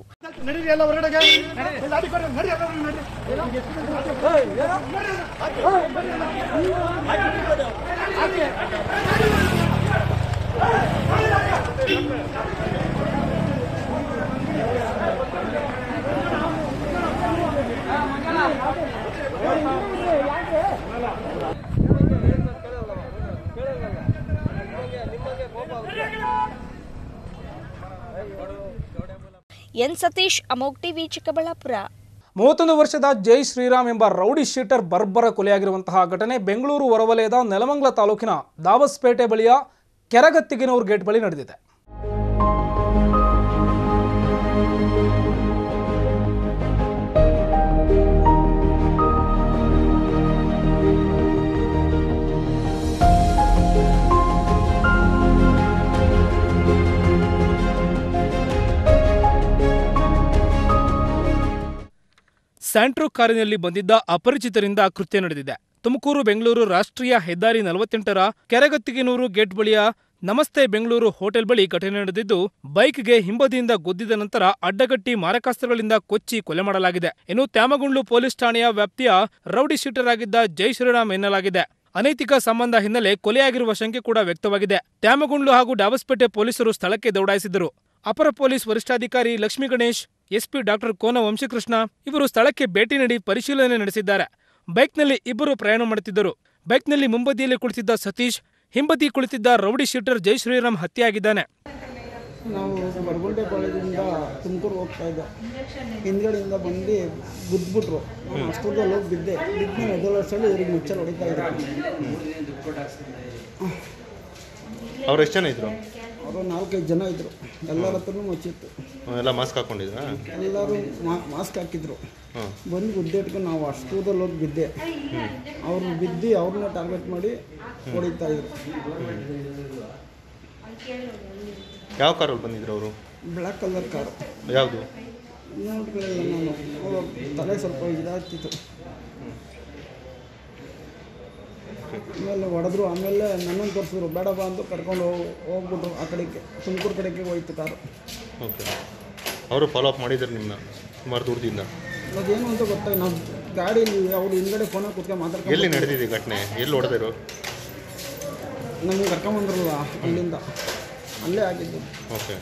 ಎನ್ ಸತೀಶ್ ಅಮೋಕ್ ಟಿವಿ ಚಿಕ್ಕಬಳ್ಳಾಪುರ ಮೂವತ್ತೊಂದು ವರ್ಷದ ಜೈ ಶ್ರೀರಾಮ್ ಎಂಬ ರೌಡಿ ಶೀಟರ್ ಬರ್ಬರ ಕೊಲೆಯಾಗಿರುವಂತಹ ಘಟನೆ ಬೆಂಗಳೂರು ಹೊರವಲಯದ ನೆಲಮಂಗಲ ತಾಲೂಕಿನ ದಾಬಸ್ಪೇಟೆ ಬಳಿಯ ಕೆರಗತ್ತಿಗಿನೂರು ಗೇಟ್ ಬಳಿ ನಡೆದಿದೆ ಸ್ಯಾಂಟ್ರೋ ಕಾರಿನಲ್ಲಿ ಬಂದಿದ್ದ ಅಪರಿಚಿತರಿಂದ ಕೃತ್ಯ ನಡೆದಿದೆ ತುಮಕೂರು ಬೆಂಗಳೂರು ರಾಷ್ಟ್ರೀಯ ಹೆದ್ದಾರಿ ನಲವತ್ತೆಂಟರ ಕೆರೆಗತ್ತಿಗೆನೂರು ಗೇಟ್ ಬಳಿಯ ನಮಸ್ತೆ ಬೆಂಗಳೂರು ಹೋಟೆಲ್ ಬಳಿ ಘಟನೆ ನಡೆದಿದ್ದು ಬೈಕ್ಗೆ ಹಿಂಬದಿಯಿಂದ ಗುದ್ದಿದ ನಂತರ ಅಡ್ಡಗಟ್ಟಿ ಮಾರಕಾಸ್ತ್ರಗಳಿಂದ ಕೊಚ್ಚಿ ಕೊಲೆ ಮಾಡಲಾಗಿದೆ ಇನ್ನು ತ್ಯಾಮಗುಂಡ್ಲು ಪೊಲೀಸ್ ಠಾಣೆಯ ವ್ಯಾಪ್ತಿಯ ರೌಡಿ ಶೀಟರ್ ಆಗಿದ್ದ ಜೈ ಶ್ರೀರಾಮ್ ಎನ್ನಲಾಗಿದೆ ಅನೈತಿಕ ಸಂಬಂಧ ಹಿನ್ನೆಲೆ ಕೊಲೆಯಾಗಿರುವ ಶಂಕೆ ಕೂಡ ವ್ಯಕ್ತವಾಗಿದೆ ತ್ಯಾಮಗುಂಡ್ಲು ಹಾಗೂ ಡಾಬಸ್ಪೇಟೆ ಪೊಲೀಸರು ಸ್ಥಳಕ್ಕೆ ದೌಡಾಯಿಸಿದರು ಅಪರ ಪೊಲೀಸ್ ವರಿಷ್ಠಾಧಿಕಾರಿ ಲಕ್ಷ್ಮೀ ಗಣೇಶ್ ಎಸ್ಪಿ ಡಾಕ್ಟರ್ ಕೋನ ವಂಶಕೃಷ್ಣ ಇವರು ಸ್ಥಳಕ್ಕೆ ಭೇಟಿ ನೀಡಿ ಪರಿಶೀಲನೆ ನಡೆಸಿದ್ದಾರೆ ಬೈಕ್ನಲ್ಲಿ ಇಬ್ಬರು ಪ್ರಯಾಣ ಮಾಡುತ್ತಿದ್ದರು ಬೈಕ್ನಲ್ಲಿ ಮುಂಬದಿಯಲ್ಲಿ ಕುಳಿತಿದ್ದ ಸತೀಶ್ ಹಿಂಬದಿ ಕುಳಿತಿದ್ದ ರೌಡಿ ಶೀಟರ್ ಜೈ ಶ್ರೀರಾಮ್ ಹತ್ಯೆಯಾಗಿದ್ದಾನೆ ನಾವು ಬರಗುಂಟೆ ಕಾಲೇಜಿಂದ ತುಮಕೂರು ಹೋಗ್ತಾ ಇದ್ದೆ ಹಿಂದ್ಗಡೆಯಿಂದ ಬಂದು ಗುದ್ಬಿಟ್ರು ನಾನು ಅಷ್ಟೊಂದಲ್ಲಿ ಹೋಗಿ ಬಿದ್ದೆ ಬಿದ್ದು ಎದೊಳಷ್ಟಲ್ಲಿ ಇವ್ರಿಗೆ ಮುಚ್ಚಲು ಹೊಡಿತಾ ಇದ್ರು ಅವ್ರು ಎಷ್ಟು ಜನ ಇದ್ರು ಅವರು ನಾಲ್ಕೈದು ಜನ ಇದ್ದರು ಎಲ್ಲರ ಹತ್ರನೂ ಮುಚ್ಚಿತ್ತು ಎಲ್ಲ ಮಾಸ್ಕ್ ಹಾಕೊಂಡಿದ್ರಾ ಎಲ್ಲರೂ ಮಾಸ್ಕ್ ಹಾಕಿದ್ರು ಹಾಂ ಬಂದು ಗುದ್ದಿಟ್ಕೊಂಡು ನಾವು ಅಷ್ಟೂದಲ್ಲಿ ಹೋಗಿ ಬಿದ್ದೆ ಅವ್ರು ಬಿದ್ದು ಅವ್ರನ್ನ ಟಾರ್ಗೆಟ್ ಮಾಡಿ ಹೊಡಿತಾ ಇದ್ರು ಯಾವ ಕಾರಲ್ಲಿ ಬಂದಿದ್ರು ಅವರು ಬ್ಲ್ಯಾಕ್ ಕಲರ್ ಕಾರು ಯಾವುದು ನೋಡ್ಕೊಳ್ಳಲ್ಲ ನಾನು ಅವ್ರ ತಲೆ ಸ್ವಲ್ಪ ಇದಾಗ್ತಿತ್ತು ಆಮೇಲೆ ಹೊಡೆದ್ರು ಆಮೇಲೆ ನನ್ನನ್ನು ತೋರಿಸಿದ್ರು ಬೇಡ ಬಾ ಅಂತ ಕರ್ಕೊಂಡು ಹೋಗಿ ಹೋಗ್ಬಿಟ್ರು ಆ ಕಡೆಗೆ ತುಮಕೂರು ಕಡೆಗೆ ಹೋಯ್ತು ಕಾರು ಓಕೆ ಅವರು ಫಾಲೋ ಅಪ್ ಮಾಡಿದ್ರು ನಿಮ್ಮನ್ನ ಸುಮಾರು ದೂರದಿಂದ ಅದೇನು ಅಂತ ಗೊತ್ತಾಗಿ ನಾವು ಗಾಡೀಲಿ ಅವ್ರು ಹಿಂದ್ಗಡೆ ಫೋನಾಗ ಕೂತ್ಕೊಂಡು ಮಾತಾಡ್ಕೊಂಡು ಎಲ್ಲಿ ನಡೆದಿದೆ ಘಟನೆ ಎಲ್ಲಿ ಹೊಡೆದಿರು ನಮಗೆ ಕರ್ಕೊಂಬಂದ್ರಲ್ಲ ಅಲ್ಲಿಂದ ಅಲ್ಲೇ ಆಗಿದ್ದು ಓಕೆ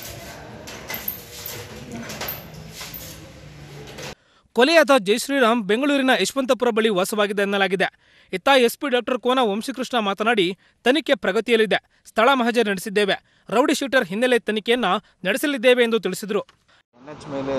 ಕೊಲೆಯಾದ ಜಯಶ್ರೀರಾಮ್ ಬೆಂಗಳೂರಿನ ಯಶವಂತಪುರ ಬಳಿ ವಾಸವಾಗಿದ್ದ ಎನ್ನಲಾಗಿದೆ ಇತ್ತ ಎಸ್ಪಿ ಡಾಕ್ಟರ್ ಕೋನ ವಂಶಕೃಷ್ಣ ಮಾತನಾಡಿ ತನಿಖೆ ಪ್ರಗತಿಯಲ್ಲಿದೆ ಸ್ಥಳ ಮಹಜರ್ ನಡೆಸಿದ್ದೇವೆ ರೌಡಿ ಶೂಟರ್ ಹಿನ್ನೆಲೆ ತನಿಖೆಯನ್ನ ನಡೆಸಲಿದ್ದೇವೆ ಎಂದು ತಿಳಿಸಿದರು ಎನ್ ಎಚ್ ಮೇಲೆ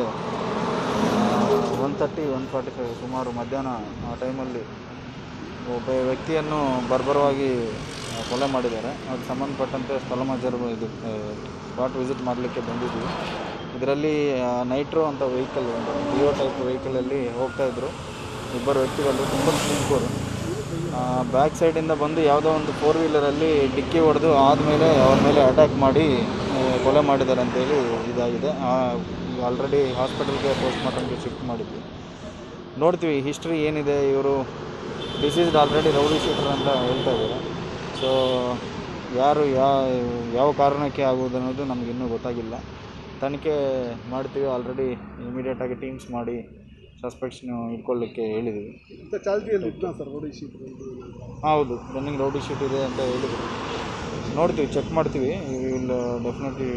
one thirty one forty five ಸುಮಾರು ಮಧ್ಯಾಹ್ನ ಆ ಟೈಮಲ್ಲಿ ಒಬ್ಬ ವ್ಯಕ್ತಿಯನ್ನು ಬರ್ಬರವಾಗಿ ಆ, ಕೊಲೆ ಮಾಡಿದ್ದಾರೆ ಅದಕ್ಕೆ ಸಂಬಂಧಪಟ್ಟಂತೆ ಸ್ಥಳ ಮಜರ್ ಇದು ಸ್ಪಾಟ್ ವಿಸಿಟ್ ಮಾಡಲಿಕ್ಕೆ ಬಂದಿದ್ವಿ ಇದರಲ್ಲಿ ನೈಟ್ರೋ ಅಂತ ವೆಹಿಕಲ್ ಒಂದು ಡಿಯೋ ಟೈಪ್ ವೆಹಿಕಲಲ್ಲಿ ಹೋಗ್ತಾ ಇದ್ರು ಇಬ್ಬರು ವ್ಯಕ್ತಿಗಳು ತುಂಬ ತುಮಕೂರು ಬ್ಯಾಕ್ ಸೈಡಿಂದ ಬಂದು ಯಾವುದೋ ಒಂದು ಫೋರ್ ವೀಲರಲ್ಲಿ ಡಿಕ್ಕಿ ಹೊಡೆದು ಆದಮೇಲೆ ಅವ್ರ ಮೇಲೆ ಅಟ್ಯಾಕ್ ಮಾಡಿ ಆ, ಕೊಲೆ ಮಾಡಿದ್ದಾರೆ ಅಂತೇಳಿ ಇದಾಗಿದೆ ಆಲ್ರೆಡಿ ಹಾಸ್ಪಿಟಲ್ಗೆ ಪೋಸ್ಟ್ ಮಾರ್ಟಮ್ಗೆ ಶಿಫ್ಟ್ ಮಾಡಿದ್ವಿ ನೋಡ್ತೀವಿ ಹಿಸ್ಟ್ರಿ ಏನಿದೆ ಇವರು ಡಿಸೀಸ್ಡ್ ಆಲ್ರೆಡಿ ರೌಡಿ ಶೂಟರ್ ಅಂತ ಹೇಳ್ತಾ ಇದ್ದಾರೆ ಸೊ ಯಾರು ಯಾವ ಯಾವ ಕಾರಣಕ್ಕೆ ಆಗುವುದು ಅನ್ನೋದು ನಮ್ಗೆ ಇನ್ನೂ ಗೊತ್ತಾಗಿಲ್ಲ ತನಿಖೆ ಮಾಡ್ತೀವಿ ಆಲ್ರೆಡಿ ಇಮಿಡಿಯೇಟಾಗಿ ಟೀಮ್ಸ್ ಮಾಡಿ ಸಸ್ಪೆಕ್ಟ್ಸ್ನು ಇಟ್ಕೊಳ್ಳಿಕ್ಕೆ ಹೇಳಿದ್ದೀವಿ ಚಾಲ್ತಿಯಲ್ಲಿ ಇತ್ತು ಸರ್ ರೋಡಿ ಶೀಟ್ ಹೌದು ರನ್ನಿಂಗ್ ರೌಡಿ ಶೀಟ್ ಇದೆ ಅಂತ ಹೇಳಿದ್ರು ನೋಡ್ತೀವಿ ಚೆಕ್ ಮಾಡ್ತೀವಿ ವಿಲ್ ಡೆಫಿನೆಟ್ಲಿ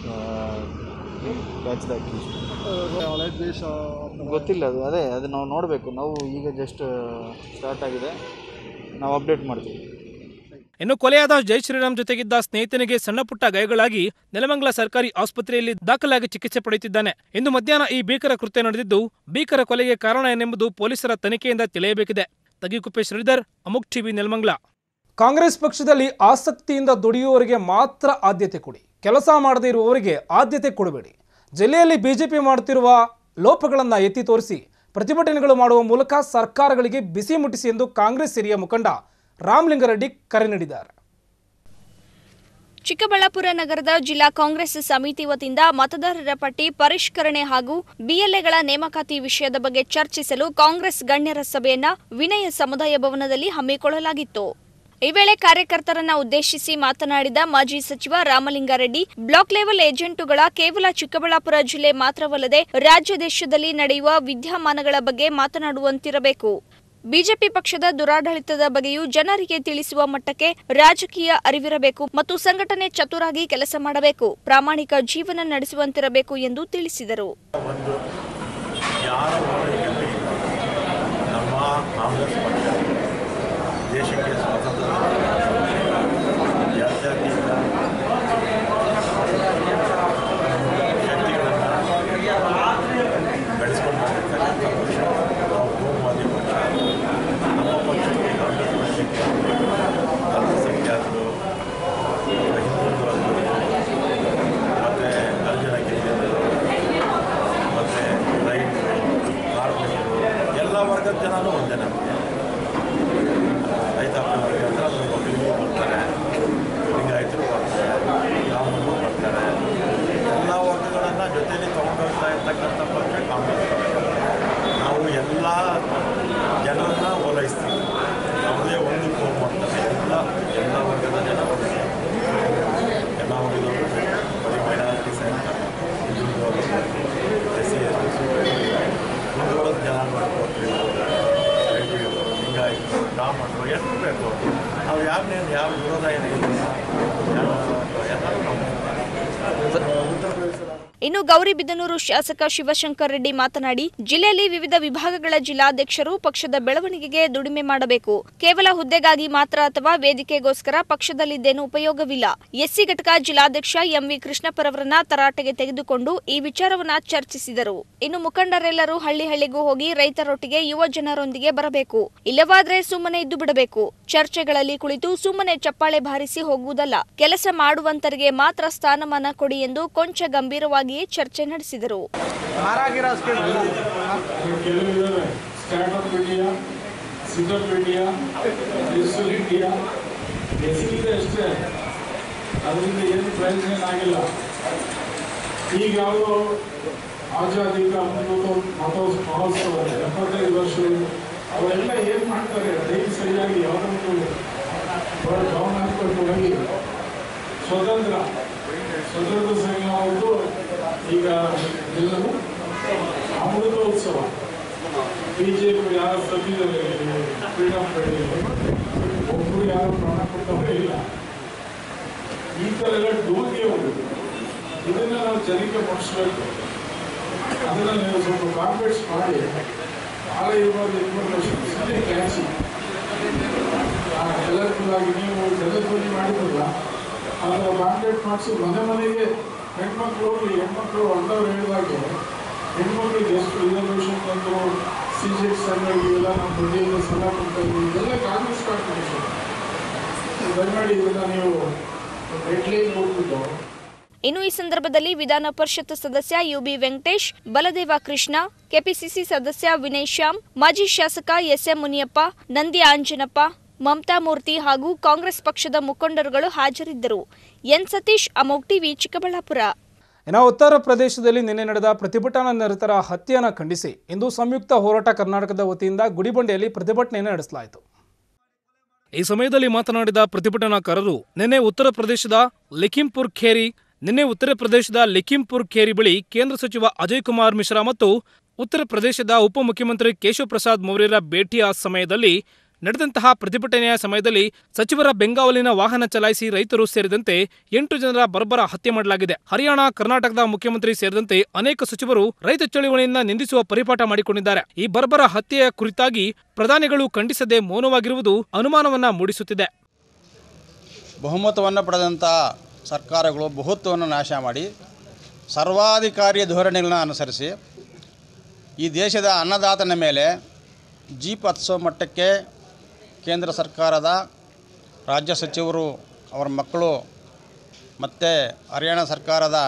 ಕ್ಯಾಚ್ ದ ದೇಶ ಗೊತ್ತಿಲ್ಲ ಅದು ಅದೇ ಅದು ನಾವು ನೋಡಬೇಕು ನಾವು ಈಗ ಜಸ್ಟ್ ಸ್ಟಾರ್ಟ್ ಆಗಿದೆ ನಾವು ಅಪ್ಡೇಟ್ ಮಾಡ್ತೀವಿ ಇನ್ನು ಕೊಲೆಯಾದ ಜೈ ಶ್ರೀರಾಮ್ ಜೊತೆಗಿದ್ದ ಸ್ನೇಹಿತನಿಗೆ ಸಣ್ಣಪುಟ್ಟ ಗಾಯಗಳಾಗಿ ನೆಲಮಂಗಲ ಸರ್ಕಾರಿ ಆಸ್ಪತ್ರೆಯಲ್ಲಿ ದಾಖಲಾಗಿ ಚಿಕಿತ್ಸೆ ಪಡೆಯುತ್ತಿದ್ದಾನೆ ಇಂದು ಮಧ್ಯಾಹ್ನ ಈ ಭೀಕರ ಕೃತ್ಯ ನಡೆದಿದ್ದು ಭೀಕರ ಕೊಲೆಗೆ ಕಾರಣ ಏನೆಂಬುದು ಪೊಲೀಸರ ತನಿಖೆಯಿಂದ ತಿಳಿಯಬೇಕಿದೆ ತಗಿಕುಪ್ಪೆ ಶ್ರೀಧರ್ ಅಮುಕ್ ಟಿವಿ ನೆಲಮಂಗಲ ಕಾಂಗ್ರೆಸ್ ಪಕ್ಷದಲ್ಲಿ ಆಸಕ್ತಿಯಿಂದ ದುಡಿಯುವವರಿಗೆ ಮಾತ್ರ ಆದ್ಯತೆ ಕೊಡಿ ಕೆಲಸ ಮಾಡದೇ ಇರುವವರಿಗೆ ಆದ್ಯತೆ ಕೊಡಬೇಡಿ ಜಿಲ್ಲೆಯಲ್ಲಿ ಬಿಜೆಪಿ ಮಾಡುತ್ತಿರುವ ಲೋಪಗಳನ್ನು ಎತ್ತಿ ತೋರಿಸಿ ಪ್ರತಿಭಟನೆಗಳು ಮಾಡುವ ಮೂಲಕ ಸರ್ಕಾರಗಳಿಗೆ ಬಿಸಿ ಮುಟ್ಟಿಸಿ ಎಂದು ಕಾಂಗ್ರೆಸ್ ಹಿರಿಯ ಮುಖಂಡ ರಾಮಲಿಂಗಾರೆಡ್ಡಿ ಕರೆ ನೀಡಿದ್ದಾರೆ ಚಿಕ್ಕಬಳ್ಳಾಪುರ ನಗರದ ಜಿಲ್ಲಾ ಕಾಂಗ್ರೆಸ್ ಸಮಿತಿ ವತಿಯಿಂದ ಮತದಾರರ ಪಟ್ಟಿ ಪರಿಷ್ಕರಣೆ ಹಾಗೂ ಬಿಎಲ್ಎಗಳ ನೇಮಕಾತಿ ವಿಷಯದ ಬಗ್ಗೆ ಚರ್ಚಿಸಲು ಕಾಂಗ್ರೆಸ್ ಗಣ್ಯರ ಸಭೆಯನ್ನ ವಿನಯ ಸಮುದಾಯ ಭವನದಲ್ಲಿ ಹಮ್ಮಿಕೊಳ್ಳಲಾಗಿತ್ತು ಈ ವೇಳೆ ಕಾರ್ಯಕರ್ತರನ್ನ ಉದ್ದೇಶಿಸಿ ಮಾತನಾಡಿದ ಮಾಜಿ ಸಚಿವ ರಾಮಲಿಂಗಾರೆಡ್ಡಿ ಬ್ಲಾಕ್ ಲೆವೆಲ್ ಏಜೆಂಟುಗಳ ಕೇವಲ ಚಿಕ್ಕಬಳ್ಳಾಪುರ ಜಿಲ್ಲೆ ಮಾತ್ರವಲ್ಲದೆ ರಾಜ್ಯ ದೇಶದಲ್ಲಿ ನಡೆಯುವ ವಿದ್ಯಮಾನಗಳ ಬಗ್ಗೆ ಮಾತನಾಡುವಂತಿರಬೇಕು ಬಿಜೆಪಿ ಪಕ್ಷದ ದುರಾಡಳಿತದ ಬಗ್ಗೆಯೂ ಜನರಿಗೆ ತಿಳಿಸುವ ಮಟ್ಟಕ್ಕೆ ರಾಜಕೀಯ ಅರಿವಿರಬೇಕು ಮತ್ತು ಸಂಘಟನೆ ಚತುರಾಗಿ ಕೆಲಸ ಮಾಡಬೇಕು ಪ್ರಾಮಾಣಿಕ ಜೀವನ ನಡೆಸುವಂತಿರಬೇಕು ಎಂದು ತಿಳಿಸಿದರು ಒಂದು ಯಾರ ಓಲೈಕೆಯಲ್ಲಿ ನಮ್ಮ ಕಾಂಗ್ರೆಸ್ ಪಕ್ಷ ದೇಶಕ್ಕೆ ಸ್ವಾತಂತ್ರ್ಯ ಜಾತ್ಯತೀತ ಶಕ್ತಿಗಳನ್ನು ಬೆಳೆಸ್ಕೊಂಡು ಬಂದಿರ್ತಕ್ಕಂಥ ಪಕ್ಷ ನಾವು ಬಹುವಾದಿ ಪಕ್ಷ ನಮ್ಮ ಪಕ್ಷಕ್ಕೆ ಕಾಂಗ್ರೆಸ್ ಪಕ್ಷಕ್ಕೆ ಅಲ್ಪಸಂಖ್ಯಾತರು ಹಿಂದುಳಿದವರು ಮತ್ತು ಹರಿಜನ ಗಿರಿಜನರು ಮತ್ತು ರೈತರು ಕಾರ್ಮಿಕರು ಎಲ್ಲ ವರ್ಗದ ಜನನೂ ಒಂದೇ ನಮಗೆ ರೈತಾಪಿ ವರ್ಗ ಹತ್ರ ನಮ್ಮ ಒಕ್ಕಲಿಗರು ಬರ್ತಾರೆ ಲಿಂಗಾಯತರು ಬರ್ತಾರೆ ಬ್ರಾಹ್ಮಣರು ಬರ್ತಾರೆ ಎಲ್ಲ ವರ್ಗಗಳನ್ನು ಜೊತೆಯಲ್ಲಿ ತೊಗೊಂಡೋಗ್ತಾ ಇರ್ತಕ್ಕಂಥ ಪಕ್ಷ ಕಾಂಗ್ರೆಸ್ ಪಕ್ಷ ನಾವು ಆ ಮಾಡೋ ಎಷ್ಟು ಬೇಕು ನಾವು ಯಾವ ಯಾವ ವಿರೋಧ ಏನಿಲ್ಲ ಎಲ್ಲರೂ ನಾವು ಉತ್ತರ ಪ್ರದೇಶದ ಇನ್ನು ಗೌರಿಬಿದನೂರು ಶಾಸಕ ಶಿವಶಂಕರ್ ರೆಡ್ಡಿ ಮಾತನಾಡಿ ಜಿಲ್ಲೆಯಲ್ಲಿ ವಿವಿಧ ವಿಭಾಗಗಳ ಜಿಲ್ಲಾಧ್ಯಕ್ಷರು ಪಕ್ಷದ ಬೆಳವಣಿಗೆಗೆ ದುಡಿಮೆ ಮಾಡಬೇಕು ಕೇವಲ ಹುದ್ದೆಗಾಗಿ ಮಾತ್ರ ಅಥವಾ ವೇದಿಕೆಗೋಸ್ಕರ ಪಕ್ಷದಲ್ಲಿದ್ದೇನು ಉಪಯೋಗವಿಲ್ಲ ಎಸ್ಸಿ ಘಟಕ ಜಿಲ್ಲಾಧ್ಯಕ್ಷ ಎಂವಿ ಕೃಷ್ಣಪ್ಪರವರನ್ನ ತರಾಟೆಗೆ ತೆಗೆದುಕೊಂಡು ಈ ವಿಚಾರವನ್ನ ಚರ್ಚಿಸಿದರು ಇನ್ನು ಮುಖಂಡರೆಲ್ಲರೂ ಹಳ್ಳಿ ಹಳ್ಳಿಗೂ ಹೋಗಿ ರೈತರೊಟ್ಟಿಗೆ ಯುವ ಜನರೊಂದಿಗೆ ಬರಬೇಕು ಇಲ್ಲವಾದ್ರೆ ಸುಮ್ಮನೆ ಇದ್ದು ಬಿಡಬೇಕು ಚರ್ಚೆಗಳಲ್ಲಿ ಕುಳಿತು ಸುಮ್ಮನೆ ಚಪ್ಪಾಳೆ ಬಾರಿಸಿ ಹೋಗುವುದಲ್ಲ ಕೆಲಸ ಮಾಡುವಂತರಿಗೆ ಮಾತ್ರ ಸ್ಥಾನಮಾನ ಕೊಡಿ ಎಂದು ಕೊಂಚ ಗಂಭೀರವಾಗಿಯೇ ಚರ್ಚೆ ನಡೆಸಿದರು ಕೆಲವಿದ್ದಾರೆ startup India setup India digital India ಹೆಸರಿದೆ ಅಷ್ಟೇ ಅದರಿಂದ ಏನು ಪ್ರಯೋಜನ ಆಗಿಲ್ಲ ಈಗ ಯಾವುದೋ ಆಜಾದಿ ಕಾ ಅಮೃತ ಮಹೋತ್ಸವ ಮಹೋತ್ಸವ ಎಪ್ಪತ್ತೈದು ವರ್ಷಗಳು ಅವೆಲ್ಲ ಏನು ಮಾಡ್ತಾರೆ ಡೈಲಿ ಸರಿಯಾಗಿ ಯಾವುದೊಂದು ಗಮನ ಹಾಕ್ಕೊಂಡು ಹೋಗಿ ಸ್ವತಂತ್ರ ಸ್ವತಂತ್ರ ಸಂಘ ಒಂದು ಈಗ ಎಲ್ಲವೂ ಅಮೃತೋತ್ಸವ ಬಿಜೆಪಿ ಯಾರು ಸತ್ತಿದ್ದಾರೆ ಫ್ರೀಡಮ್ ಫೈಟರ್ ಒಬ್ಬರು ಯಾರು ಪ್ರಾಣ ಕೊಟ್ಟವರೇ ಇಲ್ಲ ಈ ಥರ ಎಲ್ಲ ಡೋಂಗಿ ಹೋಗುದು ಇದನ್ನ ನಾವು ಜನಕ್ಕೆ ಮುಟ್ಟಿಸ್ಬೇಕು ಅದನ್ನ ನೀವು ಸ್ವಲ್ಪ ಕಾನ್ಫಿಡೆನ್ಸ್ ಮಾಡಿ ಭಾಳ ಇರಬಾರ್ದು ಇನ್ಫಾರ್ಮೇಶನ್ ಸರಿ ಕ್ಯಾಚಿ ಕಲರ್ಫುಲ್ ಆಗಿ ನೀವು ಜಗತ್ವಲ್ಲಿ ಮಾಡಿದ್ರಲ್ಲ ಅದರ ಕಾಂಟ್ಯಾಕ್ಟ್ ಮಾಡಿಸಿ ಮನೆ ಮನೆಗೆ ಹೆಣ್ಮಕ್ಳು ಹೋಗಿ ಹೆಣ್ಮಕ್ಳು ಅಣ್ಣವ್ರು ಹೇಳಿದಾಗೆ ಹೆಣ್ಮಕ್ಳಿಗೆ ಎಷ್ಟು ರಿಸರ್ವೇಷನ್ ತಂದರು ಸಿ ಜೆಡ್ ಸಂಘಗಳಿಗೆ ಎಲ್ಲ ನಮ್ಮ ಬಡ್ಡಿಯಿಂದ ಸಾಲ ಕೊಡ್ತಾ ಇದ್ವಿ ಇದೆಲ್ಲ ಕಾಂಗ್ರೆಸ್ ಕಾಂಟ್ರಿಬ್ಯೂಷನ್ ದಯಮಾಡಿ ಇದನ್ನ ನೀವು ಹೆಡ್ಲೈನ್ ಹೋಗ್ಬಿಟ್ಟು ಇನ್ನು ಈ ಸಂದರ್ಭದಲ್ಲಿ ವಿಧಾನ ಪರಿಷತ್ ಸದಸ್ಯ ಯುಬಿ ವೆಂಕಟೇಶ್ ಬಲದೇವ ಕೃಷ್ಣ ಕೆಪಿಸಿಸಿ ಸದಸ್ಯ ವಿನಯ್ ಶ್ಯಾಮ್ ಮಾಜಿ ಶಾಸಕ ಎಸ್ಎಂ ಮುನಿಯಪ್ಪ ನಂದಿ ಆಂಜನಪ್ಪ ಮಮತಾ ಮೂರ್ತಿ ಹಾಗೂ ಕಾಂಗ್ರೆಸ್ ಪಕ್ಷದ ಮುಖಂಡರುಗಳು ಹಾಜರಿದ್ದರು ಎನ್ ಸತೀಶ್ ಅಮೋಕ್ ಟಿವಿ ಚಿಕ್ಕಬಳ್ಳಾಪುರ ಇನ್ನು ಉತ್ತರ ಪ್ರದೇಶದಲ್ಲಿ ನಿನ್ನೆ ನಡೆದ ಪ್ರತಿಭಟನಾ ನಿರತರ ಹತ್ಯೆಯನ್ನು ಖಂಡಿಸಿ ಇಂದು ಸಂಯುಕ್ತ ಹೋರಾಟ ಕರ್ನಾಟಕದ ವತಿಯಿಂದ ಗುಡಿಬಂಡೆಯಲ್ಲಿ ಪ್ರತಿಭಟನೆಯನ್ನು ನಡೆಸಲಾಯಿತು ಈ ಸಮಯದಲ್ಲಿ ಮಾತನಾಡಿದ ಪ್ರತಿಭಟನಾಕಾರರು ನಿನ್ನೆ ಉತ್ತರ ಪ್ರದೇಶದ ಲಿಖಿಂಪುರ್ ಖೇರಿ ನಿನ್ನೆ ಉತ್ತರ ಪ್ರದೇಶದ ಲಿಖಿಂಪುರ್ ಖೇರಿ ಬಳಿ ಕೇಂದ್ರ ಸಚಿವ ಅಜಯ್ ಕುಮಾರ್ ಮಿಶ್ರಾ ಮತ್ತು ಉತ್ತರ ಪ್ರದೇಶದ ಉಪಮುಖ್ಯಮಂತ್ರಿ ಕೇಶವ್ ಪ್ರಸಾದ್ ಮೌರ್ಯರ ಭೇಟಿಯ ಸಮಯದಲ್ಲಿ ನಡೆದಂತಹ ಪ್ರತಿಭಟನೆಯ ಸಮಯದಲ್ಲಿ ಸಚಿವರ ಬೆಂಗಾವಲಿನ ವಾಹನ ಚಲಾಯಿಸಿ ರೈತರು ಸೇರಿದಂತೆ ಎಂಟು ಜನರ ಬರ್ಬರ ಹತ್ಯೆ ಮಾಡಲಾಗಿದೆ ಹರಿಯಾಣ ಕರ್ನಾಟಕದ ಮುಖ್ಯಮಂತ್ರಿ ಸೇರಿದಂತೆ ಅನೇಕ ಸಚಿವರು ರೈತ ಚಳವಳಿಯನ್ನ ನಿಂದಿಸುವ ಪರಿಪಾಠ ಮಾಡಿಕೊಂಡಿದ್ದಾರೆ ಈ ಬರ್ಬರ ಹತ್ಯೆಯ ಕುರಿತಾಗಿ ಪ್ರಧಾನಿಗಳು ಖಂಡಿಸದೆ ಮೌನವಾಗಿರುವುದು ಅನುಮಾನವನ್ನ ಮೂಡಿಸುತ್ತಿದೆ ಬಹುಮತವನ್ನು ಪಡೆದಂಥ ಸರ್ಕಾರಗಳು ಬಹುತ್ವವನ್ನು ನಾಶ ಮಾಡಿ ಸರ್ವಾಧಿಕಾರಿ ಧೋರಣೆಗಳನ್ನ ಅನುಸರಿಸಿ ಈ ದೇಶದ ಅನ್ನದಾತನ ಮೇಲೆ ಜೀಪ್ ಹತ್ಸೋ ಮಟ್ಟಕ್ಕೆ ಕೇಂದ್ರ ಸರ್ಕಾರದ ರಾಜ್ಯ ಸಚಿವರು ಅವರ ಮಕ್ಕಳು ಮತ್ತು ಹರಿಯಾಣ ಸರ್ಕಾರದ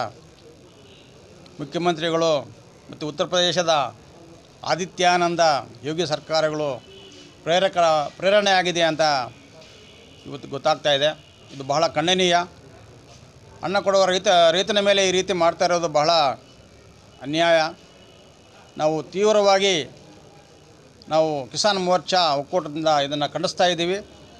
ಮುಖ್ಯಮಂತ್ರಿಗಳು ಮತ್ತು ಉತ್ತರ ಪ್ರದೇಶದ ಆದಿತ್ಯಾನಂದ ಯೋಗಿ ಸರ್ಕಾರಗಳು ಪ್ರೇರಕ ಪ್ರೇರಣೆ ಆಗಿದೆ ಅಂತ ಇವತ್ತು ಗೊತ್ತಾಗ್ತಾ ಇದೆ ಇದು ಬಹಳ ಖಂಡನೀಯ ಅನ್ನ ಕೊಡುವ ರೈತ ರೈತನ ಮೇಲೆ ಈ ರೀತಿ ಮಾಡ್ತಾ ಇರೋದು ಬಹಳ ಅನ್ಯಾಯ ನಾವು ತೀವ್ರವಾಗಿ ನಾವು ಕಿಸಾನ್ ಮೋರ್ಚಾ ಒಕ್ಕೂಟದಿಂದ ಇದನ್ನು ಖಂಡಿಸ್ತಾ ಇದ್ದೀವಿ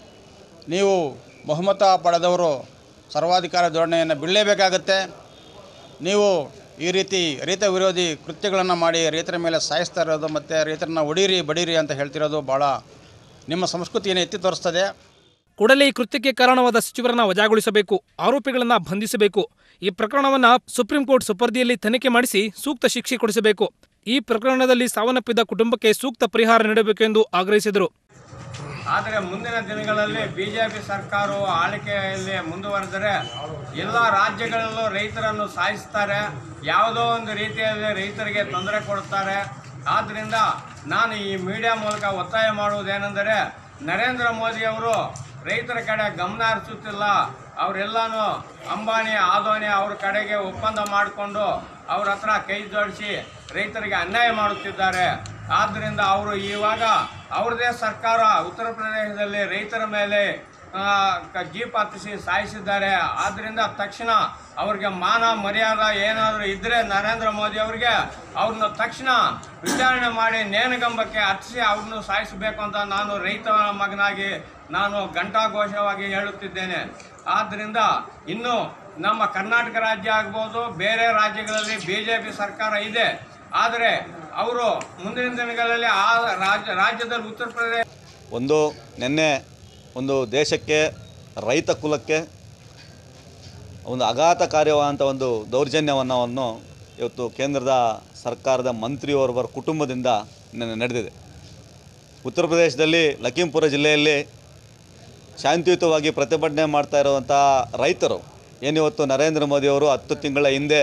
ನೀವು ಬಹುಮತ ಪಡೆದವರು ಸರ್ವಾಧಿಕಾರ ಧೋರಣೆಯನ್ನು ಬಿಡಲೇಬೇಕಾಗತ್ತೆ ನೀವು ಈ ರೀತಿ ರೈತ ವಿರೋಧಿ ಕೃತ್ಯಗಳನ್ನು ಮಾಡಿ ರೈತರ ಮೇಲೆ ಸಾಯಿಸ್ತಾ ಇರೋದು ಮತ್ತು ರೈತರನ್ನ ಹೊಡೀರಿ ಬಡೀರಿ ಅಂತ ಹೇಳ್ತಿರೋದು ಭಾಳ ನಿಮ್ಮ ಸಂಸ್ಕೃತಿಯನ್ನು ಎತ್ತಿ ತೋರಿಸ್ತದೆ ಕೂಡಲೇ ಈ ಕೃತ್ಯಕ್ಕೆ ಕಾರಣವಾದ ಸಚಿವರನ್ನ ವಜಾಗೊಳಿಸಬೇಕು ಆರೋಪಿಗಳನ್ನ ಬಂಧಿಸಬೇಕು ಈ ಪ್ರಕರಣವನ್ನ ಸುಪ್ರೀಂ ಕೋರ್ಟ್ ಸುಪರ್ದಿಯಲ್ಲಿ ತನಿಖೆ ಮಾಡಿಸಿ ಸೂಕ್ತ ಶಿಕ್ಷೆ ಕೊಡಿಸಬೇಕು ಈ ಪ್ರಕರಣದಲ್ಲಿ ಸಾವನ್ನಪ್ಪಿದ ಕುಟುಂಬಕ್ಕೆ ಸೂಕ್ತ ಪರಿಹಾರ ನೀಡಬೇಕು ಎಂದು ಆಗ್ರಹಿಸಿದರು ಆದರೆ ಮುಂದಿನ ದಿನಗಳಲ್ಲಿ ಬಿಜೆಪಿ ಸರ್ಕಾರವು ಆಳ್ವಿಕೆಯಲ್ಲಿ ಮುಂದುವರೆದರೆ ಎಲ್ಲ ರಾಜ್ಯಗಳಲ್ಲೂ ರೈತರನ್ನು ಸಾಯಿಸ್ತಾರೆ ಯಾವುದೋ ಒಂದು ರೀತಿಯಲ್ಲಿ ರೈತರಿಗೆ ತೊಂದರೆ ಕೊಡುತ್ತಾರೆ ಆದ್ದರಿಂದ ನಾನು ಈ ಮೀಡಿಯಾ ಮೂಲಕ ಒತ್ತಾಯ ಮಾಡುವುದೇನೆಂದರೆ ನರೇಂದ್ರ ಮೋದಿಯವರು ರೈತರ ಕಡೆ ಗಮನ ಹರಿಸುತ್ತಿಲ್ಲ ಅವರೆಲ್ಲನೂ ಅಂಬಾನಿ ಆದೋನಿ ಅವ್ರ ಕಡೆಗೆ ಒಪ್ಪಂದ ಮಾಡಿಕೊಂಡು ಅವ್ರ ಹತ್ರ ಕೈ ಜೋಡಿಸಿ ರೈತರಿಗೆ ಅನ್ಯಾಯ ಮಾಡುತ್ತಿದ್ದಾರೆ ಆದ್ದರಿಂದ ಅವರು ಇವಾಗ ಅವ್ರದೇ ಸರ್ಕಾರ ಉತ್ತರ ಪ್ರದೇಶದಲ್ಲಿ ರೈತರ ಮೇಲೆ ಆ, ಕ- ಜೀಪ್ ಹತ್ತಿಸಿ ಸಾಯಿಸಿದ್ದಾರೆ ಆದ್ದರಿಂದ ತಕ್ಷಣ ಅವ್ರಿಗೆ ಮಾನ ಮರ್ಯಾದ ಏನಾದರೂ ಇದ್ದರೆ ನರೇಂದ್ರ ಮೋದಿ ಅವರಿಗೆ ಅವ್ರನ್ನ ತಕ್ಷಣ ವಿಚಾರಣೆ ಮಾಡಿ ನೇಣಗಂಬಕ್ಕೆ ಹತ್ತಿಸಿ ಅವ್ರನ್ನು ಸಾಯಿಸಬೇಕು ಅಂತ ನಾನು ರೈತ ಮಗನಾಗಿ ನಾನು ಘಂಟಾಘೋಷವಾಗಿ ಹೇಳುತ್ತಿದ್ದೇನೆ ಆದ್ದರಿಂದ ಇನ್ನು ನಮ್ಮ ಕರ್ನಾಟಕ ರಾಜ್ಯ ಆಗ್ಬೋದು ಬೇರೆ ರಾಜ್ಯಗಳಲ್ಲಿ ಬಿ ಜೆ ಪಿ ಸರ್ಕಾರ ಇದೆ ಆದರೆ ಅವರು ಮುಂದಿನ ದಿನಗಳಲ್ಲಿ ಆ ರಾಜ್ಯ ರಾಜ್ಯದಲ್ಲಿ ಉತ್ತರ ಪ್ರದೇಶ ಒಂದು ನಿನ್ನೆ ಒಂದು ದೇಶಕ್ಕೆ ರೈತ ಕುಲಕ್ಕೆ ಒಂದು ಆಘಾತಕಾರ್ಯವಾದಂಥ ಒಂದು ದೌರ್ಜನ್ಯವನ್ನು ಇವತ್ತು ಕೇಂದ್ರದ ಸರ್ಕಾರದ ಮಂತ್ರಿಯೋರ್ವರ ಕುಟುಂಬದಿಂದ ನಿನ್ನೆ ನಡೆದಿದೆ ಉತ್ತರ ಪ್ರದೇಶದಲ್ಲಿ ಲಖೀಂಪುರ ಜಿಲ್ಲೆಯಲ್ಲಿ ಶಾಂತಿಯುತವಾಗಿ ಪ್ರತಿಭಟನೆ ಮಾಡ್ತಾ ಇರುವಂಥ ರೈತರು ಏನಿವತ್ತು ನರೇಂದ್ರ ಮೋದಿಯವರು ಹತ್ತು ತಿಂಗಳ ಹಿಂದೆ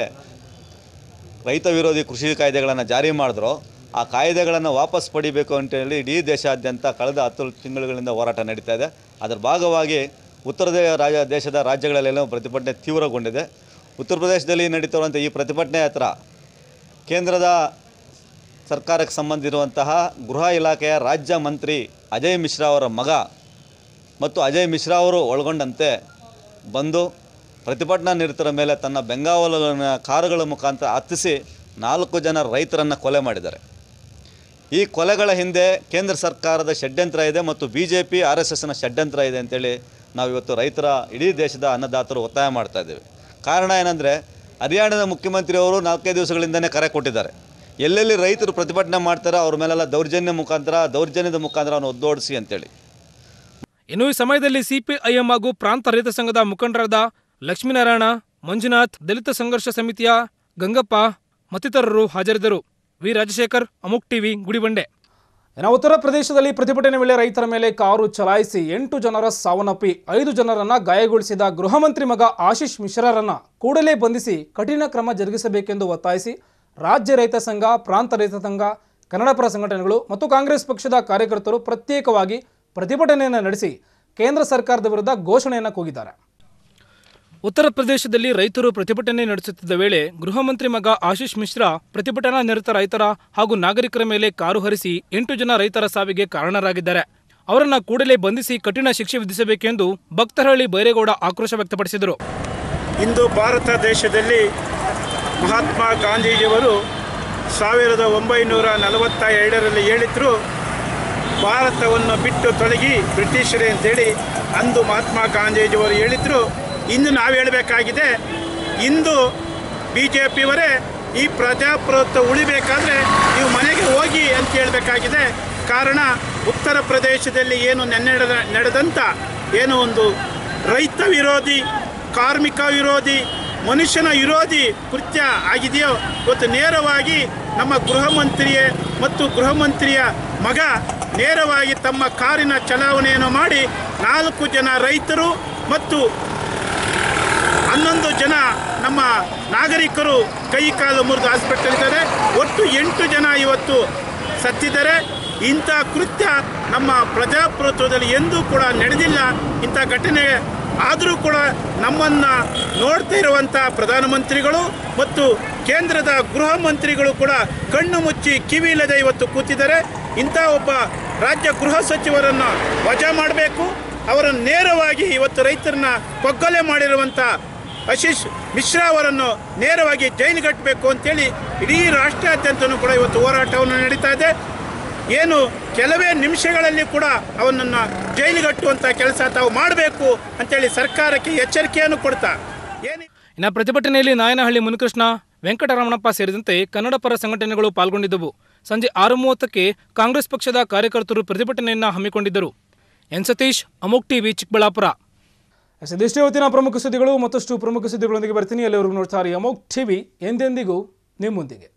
ರೈತ ವಿರೋಧಿ ಕೃಷಿ ಕಾಯ್ದೆಗಳನ್ನು ಜಾರಿ ಮಾಡಿದ್ರು ಆ ಕಾಯ್ದೆಗಳನ್ನು ವಾಪಸ್ ಪಡಿಬೇಕು ಅಂತೇಳಿ ಇಡೀ ದೇಶಾದ್ಯಂತ ಕಳೆದ ಹತ್ತು ತಿಂಗಳುಗಳಿಂದ ಹೋರಾಟ ನಡೀತಾ ಇದೆ ಅದರ ಭಾಗವಾಗಿ ಉತ್ತರ ದೇ ರಾಜ್ಯ ದೇಶದ ರಾಜ್ಯಗಳಲ್ಲೆಲ್ಲ ಪ್ರತಿಭಟನೆ ತೀವ್ರಗೊಂಡಿದೆ ಉತ್ತರ ಪ್ರದೇಶದಲ್ಲಿ ನಡೀತಿರುವಂಥ ಈ ಪ್ರತಿಭಟನೆ ಹತ್ರ ಕೇಂದ್ರದ ಸರ್ಕಾರಕ್ಕೆ ಸಂಬಂಧಿಸಿರುವಂತಹ ಗೃಹ ಇಲಾಖೆಯ ರಾಜ್ಯ ಮಂತ್ರಿ ಅಜಯ್ ಮಿಶ್ರಾ ಅವರ ಮಗ ಮತ್ತು ಅಜಯ್ ಮಿಶ್ರಾ ಅವರು ಒಳಗೊಂಡಂತೆ ಬಂದು ಪ್ರತಿಭಟನಾ ನಿರತರ ಮೇಲೆ ತನ್ನ ಬೆಂಗಾವಲುಗಳನ್ನು ಕಾರುಗಳ ಮುಖಾಂತರ ಹತ್ತಿಸಿ ನಾಲ್ಕು ಜನ ರೈತರನ್ನು ಕೊಲೆ ಮಾಡಿದ್ದಾರೆ ಈ ಕೊಲೆಗಳ ಹಿಂದೆ ಕೇಂದ್ರ ಸರ್ಕಾರದ ಷಡ್ಯಂತ್ರ ಇದೆ ಮತ್ತು B J P R S ಎಸ್ನ ಷಡ್ಯಂತ್ರ ಇದೆ ಅಂತೇಳಿ ನಾವು ಇವತ್ತು ರೈತರ ಇಡೀ ದೇಶದ ಅನ್ನದಾತರು ಒತ್ತಾಯ ಮಾಡ್ತಾ ಇದ್ದೇವೆ ಕಾರಣ ಏನಂದರೆ ಹರಿಯಾಣದ ಮುಖ್ಯಮಂತ್ರಿಯವರು ನಾಲ್ಕೈದು ದಿವಸಗಳಿಂದನೇ ಕರೆ ಕೊಟ್ಟಿದ್ದಾರೆ ಎಲ್ಲೆಲ್ಲಿ ರೈತರು ಪ್ರತಿಭಟನೆ ಮಾಡ್ತಾರೋ ಅವ್ರ ಮೇಲೆಲ್ಲ ದೌರ್ಜನ್ಯ ಮುಖಾಂತರ ದೌರ್ಜನ್ಯದ ಮುಖಾಂತರ ಅವನು ಒದ್ದೋಡಿಸಿ ಅಂತೇಳಿ ಇನ್ನು ಈ ಸಮಯದಲ್ಲಿ ಸಿಪಿಐಎಂ ಹಾಗೂ ಪ್ರಾಂತ ರೈತ ಸಂಘದ ಮುಖಂಡರಾದ ಲಕ್ಷ್ಮೀನಾರಾಯಣ ಮಂಜುನಾಥ್ ದಲಿತ ಸಂಘರ್ಷ ಸಮಿತಿಯ ಗಂಗಪ್ಪ ಮತ್ತಿತರರು ಹಾಜರಿದ್ದರು ವಿ ರಾಜಶೇಖರ್ ಅಮುಕ್ ಟಿವಿ ಗುಡಿಬಂಡೆ ಇನ್ನು ಉತ್ತರ ಪ್ರದೇಶದಲ್ಲಿ ಪ್ರತಿಭಟನೆ ವೇಳೆ ರೈತರ ಮೇಲೆ ಕಾರು ಚಲಾಯಿಸಿ ಎಂಟು ಜನರ ಸಾವನ್ನಪ್ಪಿ ಐದು ಜನರನ್ನ ಗಾಯಗೊಳಿಸಿದ ಗೃಹ ಮಂತ್ರಿ ಮಗ ಆಶೀಶ್ ಮಿಶ್ರಾರನ್ನ ಕೂಡಲೇ ಬಂಧಿಸಿ ಕಠಿಣ ಕ್ರಮ ಜರುಗಿಸಬೇಕೆಂದು ಒತ್ತಾಯಿಸಿ ರಾಜ್ಯ ರೈತ ಸಂಘ ಪ್ರಾಂತ ರೈತ ಸಂಘ ಕನ್ನಡಪರ ಸಂಘಟನೆಗಳು ಮತ್ತು ಕಾಂಗ್ರೆಸ್ ಪಕ್ಷದ ಕಾರ್ಯಕರ್ತರು ಪ್ರತ್ಯೇಕವಾಗಿ ಪ್ರತಿಭಟನೆಯನ್ನು ನಡೆಸಿ ಕೇಂದ್ರ ಸರ್ಕಾರದ ವಿರುದ್ಧ ಘೋಷಣೆಯನ್ನು ಕೂಗಿದ್ದಾರೆ ಉತ್ತರ ಪ್ರದೇಶದಲ್ಲಿ ರೈತರು ಪ್ರತಿಭಟನೆ ನಡೆಸುತ್ತಿದ್ದ ವೇಳೆ ಗೃಹ ಮಂತ್ರಿ ಮಗ ಆಶೀಶ್ ಮಿಶ್ರಾ ಪ್ರತಿಭಟನಾ ನಿರತ ರೈತರ ಹಾಗೂ ನಾಗರಿಕರ ಮೇಲೆ ಕಾರು ಹರಿಸಿ ಎಂಟು ಜನ ರೈತರ ಸಾವಿಗೆ ಕಾರಣರಾಗಿದ್ದಾರೆ ಅವರನ್ನ ಕೂಡಲೇ ಬಂಧಿಸಿ ಕಠಿಣ ಶಿಕ್ಷೆ ವಿಧಿಸಬೇಕೆಂದು ಭಕ್ತರಹಳ್ಳಿ ಬೈರೇಗೌಡ ಆಕ್ರೋಶ ವ್ಯಕ್ತಪಡಿಸಿದರು ಇಂದು ಭಾರತ ದೇಶದಲ್ಲಿ ಮಹಾತ್ಮ ಗಾಂಧೀಜಿಯವರು ಸಾವಿರದ ಒಂಬೈನೂರ ನಲವತ್ತ ಎರಡರಲ್ಲಿ ಹೇಳಿದ್ರು ಭಾರತವನ್ನು ಬಿಟ್ಟು ತೊಲಗಿ ಬ್ರಿಟಿಷರೇ ಅಂತೇಳಿ ಅಂದು ಮಹಾತ್ಮ ಗಾಂಧೀಜಿಯವರು ಹೇಳಿದ್ರು ಇಂದು ನಾವು ಹೇಳಬೇಕಾಗಿದೆ ಇಂದು ಬಿ ಜೆ ಪಿಯವರೇ ಈ ಪ್ರಜಾಪ್ರಭುತ್ವ ಉಳಿಬೇಕಾದ್ರೆ ನೀವು ಮನೆಗೆ ಹೋಗಿ ಅಂತ ಹೇಳಬೇಕಾಗಿದೆ ಕಾರಣ ಉತ್ತರ ಪ್ರದೇಶದಲ್ಲಿ ಏನು ನೆನ್ನೆ ನಡೆದ ನಡೆದಂಥ ಏನು ಒಂದು ರೈತ ವಿರೋಧಿ ಕಾರ್ಮಿಕ ವಿರೋಧಿ ಮನುಷ್ಯನ ವಿರೋಧಿ ಕೃತ್ಯ ಆಗಿದೆಯೋ ಇವತ್ತು ನೇರವಾಗಿ ನಮ್ಮ ಗೃಹ ಮಂತ್ರಿಯೇ ಮತ್ತು ಗೃಹ ಮಂತ್ರಿಯ ಮಗ ನೇರವಾಗಿ ತಮ್ಮ ಕಾರಿನ ಚಲಾವಣೆಯನ್ನು ಮಾಡಿ ನಾಲ್ಕು ಜನ ರೈತರು ಮತ್ತು ಹನ್ನೊಂದು ಜನ ನಮ್ಮ ನಾಗರಿಕರು ಕೈ ಕಾಲು ಮುರಿದು ಹಾಸ್ಪಿಟಲ್ ಇದ್ದಾರೆ ಒಟ್ಟು ಎಂಟು ಜನ ಇವತ್ತು ಸತ್ತಿದ್ದಾರೆ ಇಂಥ ಕೃತ್ಯ ನಮ್ಮ ಪ್ರಜಾಪ್ರಭುತ್ವದಲ್ಲಿ ಎಂದೂ ಕೂಡ ನಡೆದಿಲ್ಲ ಇಂಥ ಘಟನೆ ಆದರೂ ಕೂಡ ನಮ್ಮನ್ನು ನೋಡ್ತಾ ಇರುವಂಥ ಪ್ರಧಾನಮಂತ್ರಿಗಳು ಮತ್ತು ಕೇಂದ್ರದ ಗೃಹ ಮಂತ್ರಿಗಳು ಕೂಡ ಕಣ್ಣು ಮುಚ್ಚಿ ಕಿವಿ ಇಲ್ಲದೆ ಇವತ್ತು ಕೂತಿದ್ದಾರೆ ಇಂಥ ಒಬ್ಬ ರಾಜ್ಯ ಗೃಹ ಸಚಿವರನ್ನು ವಜಾ ಮಾಡಬೇಕು ಅವರನ್ನು ನೇರವಾಗಿ ಇವತ್ತು ರೈತರನ್ನ ಕೊಗ್ಗಲೆ ಮಾಡಿರುವಂಥ ಆಶೀಶ್ ಮಿಶ್ರಾ ಅವರನ್ನು ನೇರವಾಗಿ ಜೈಲಿಗಟ್ಟಬೇಕು ಅಂತೇಳಿ ಇಡೀ ರಾಷ್ಟ್ರಾದ್ಯಂತನೂ ಕೂಡ ಇವತ್ತು ಹೋರಾಟವನ್ನು ನಡೀತಾ ಇದೆ ಏನು ಕೆಲವೇ ನಿಮಿಷಗಳಲ್ಲಿ ಕೂಡ ಅವನನ್ನು ಜೈಲಿಗಟ್ಟುವಂಥ ಕೆಲಸ ತಾವು ಮಾಡಬೇಕು ಅಂತೇಳಿ ಸರ್ಕಾರಕ್ಕೆ ಎಚ್ಚರಿಕೆಯನ್ನು ಕೊಡ್ತಾ ಏನು ಇನ್ನು ಪ್ರತಿಭಟನೆಯಲ್ಲಿ ನಾಯನಹಳ್ಳಿ ಮುನಿಕೃಷ್ಣ ವೆಂಕಟರಮಣಪ್ಪ ಸೇರಿದಂತೆ ಕನ್ನಡ ಪರ ಸಂಘಟನೆಗಳು ಪಾಲ್ಗೊಂಡಿದ್ದವು ಸಂಜೆ ಆರು ಮೂವತ್ತಕ್ಕೆ ಕಾಂಗ್ರೆಸ್ ಪಕ್ಷದ ಕಾರ್ಯಕರ್ತರು ಪ್ರತಿಭಟನೆಯನ್ನ ಹಮ್ಮಿಕೊಂಡಿದ್ದರು ಎನ್ ಸತೀಶ್ ಅಮೋಕ್ ಟಿವಿ ಚಿಕ್ಕಬಳ್ಳಾಪುರ ಎಸ್ ಇದಿಷ್ಟೇ ಇವತ್ತಿನ ಪ್ರಮುಖ ಸುದ್ದಿಗಳು ಮತ್ತಷ್ಟು ಪ್ರಮುಖ ಸುದ್ದಿಗಳೊಂದಿಗೆ ಬರ್ತೀನಿ ಎಲ್ಲರಿಗೂ ನೋಡ್ತಾರೆ ಅಮೋಕ್ ಟಿವಿ ಎಂದೆಂದಿಗೂ ನಿಮ್ಮೊಂದಿಗೆ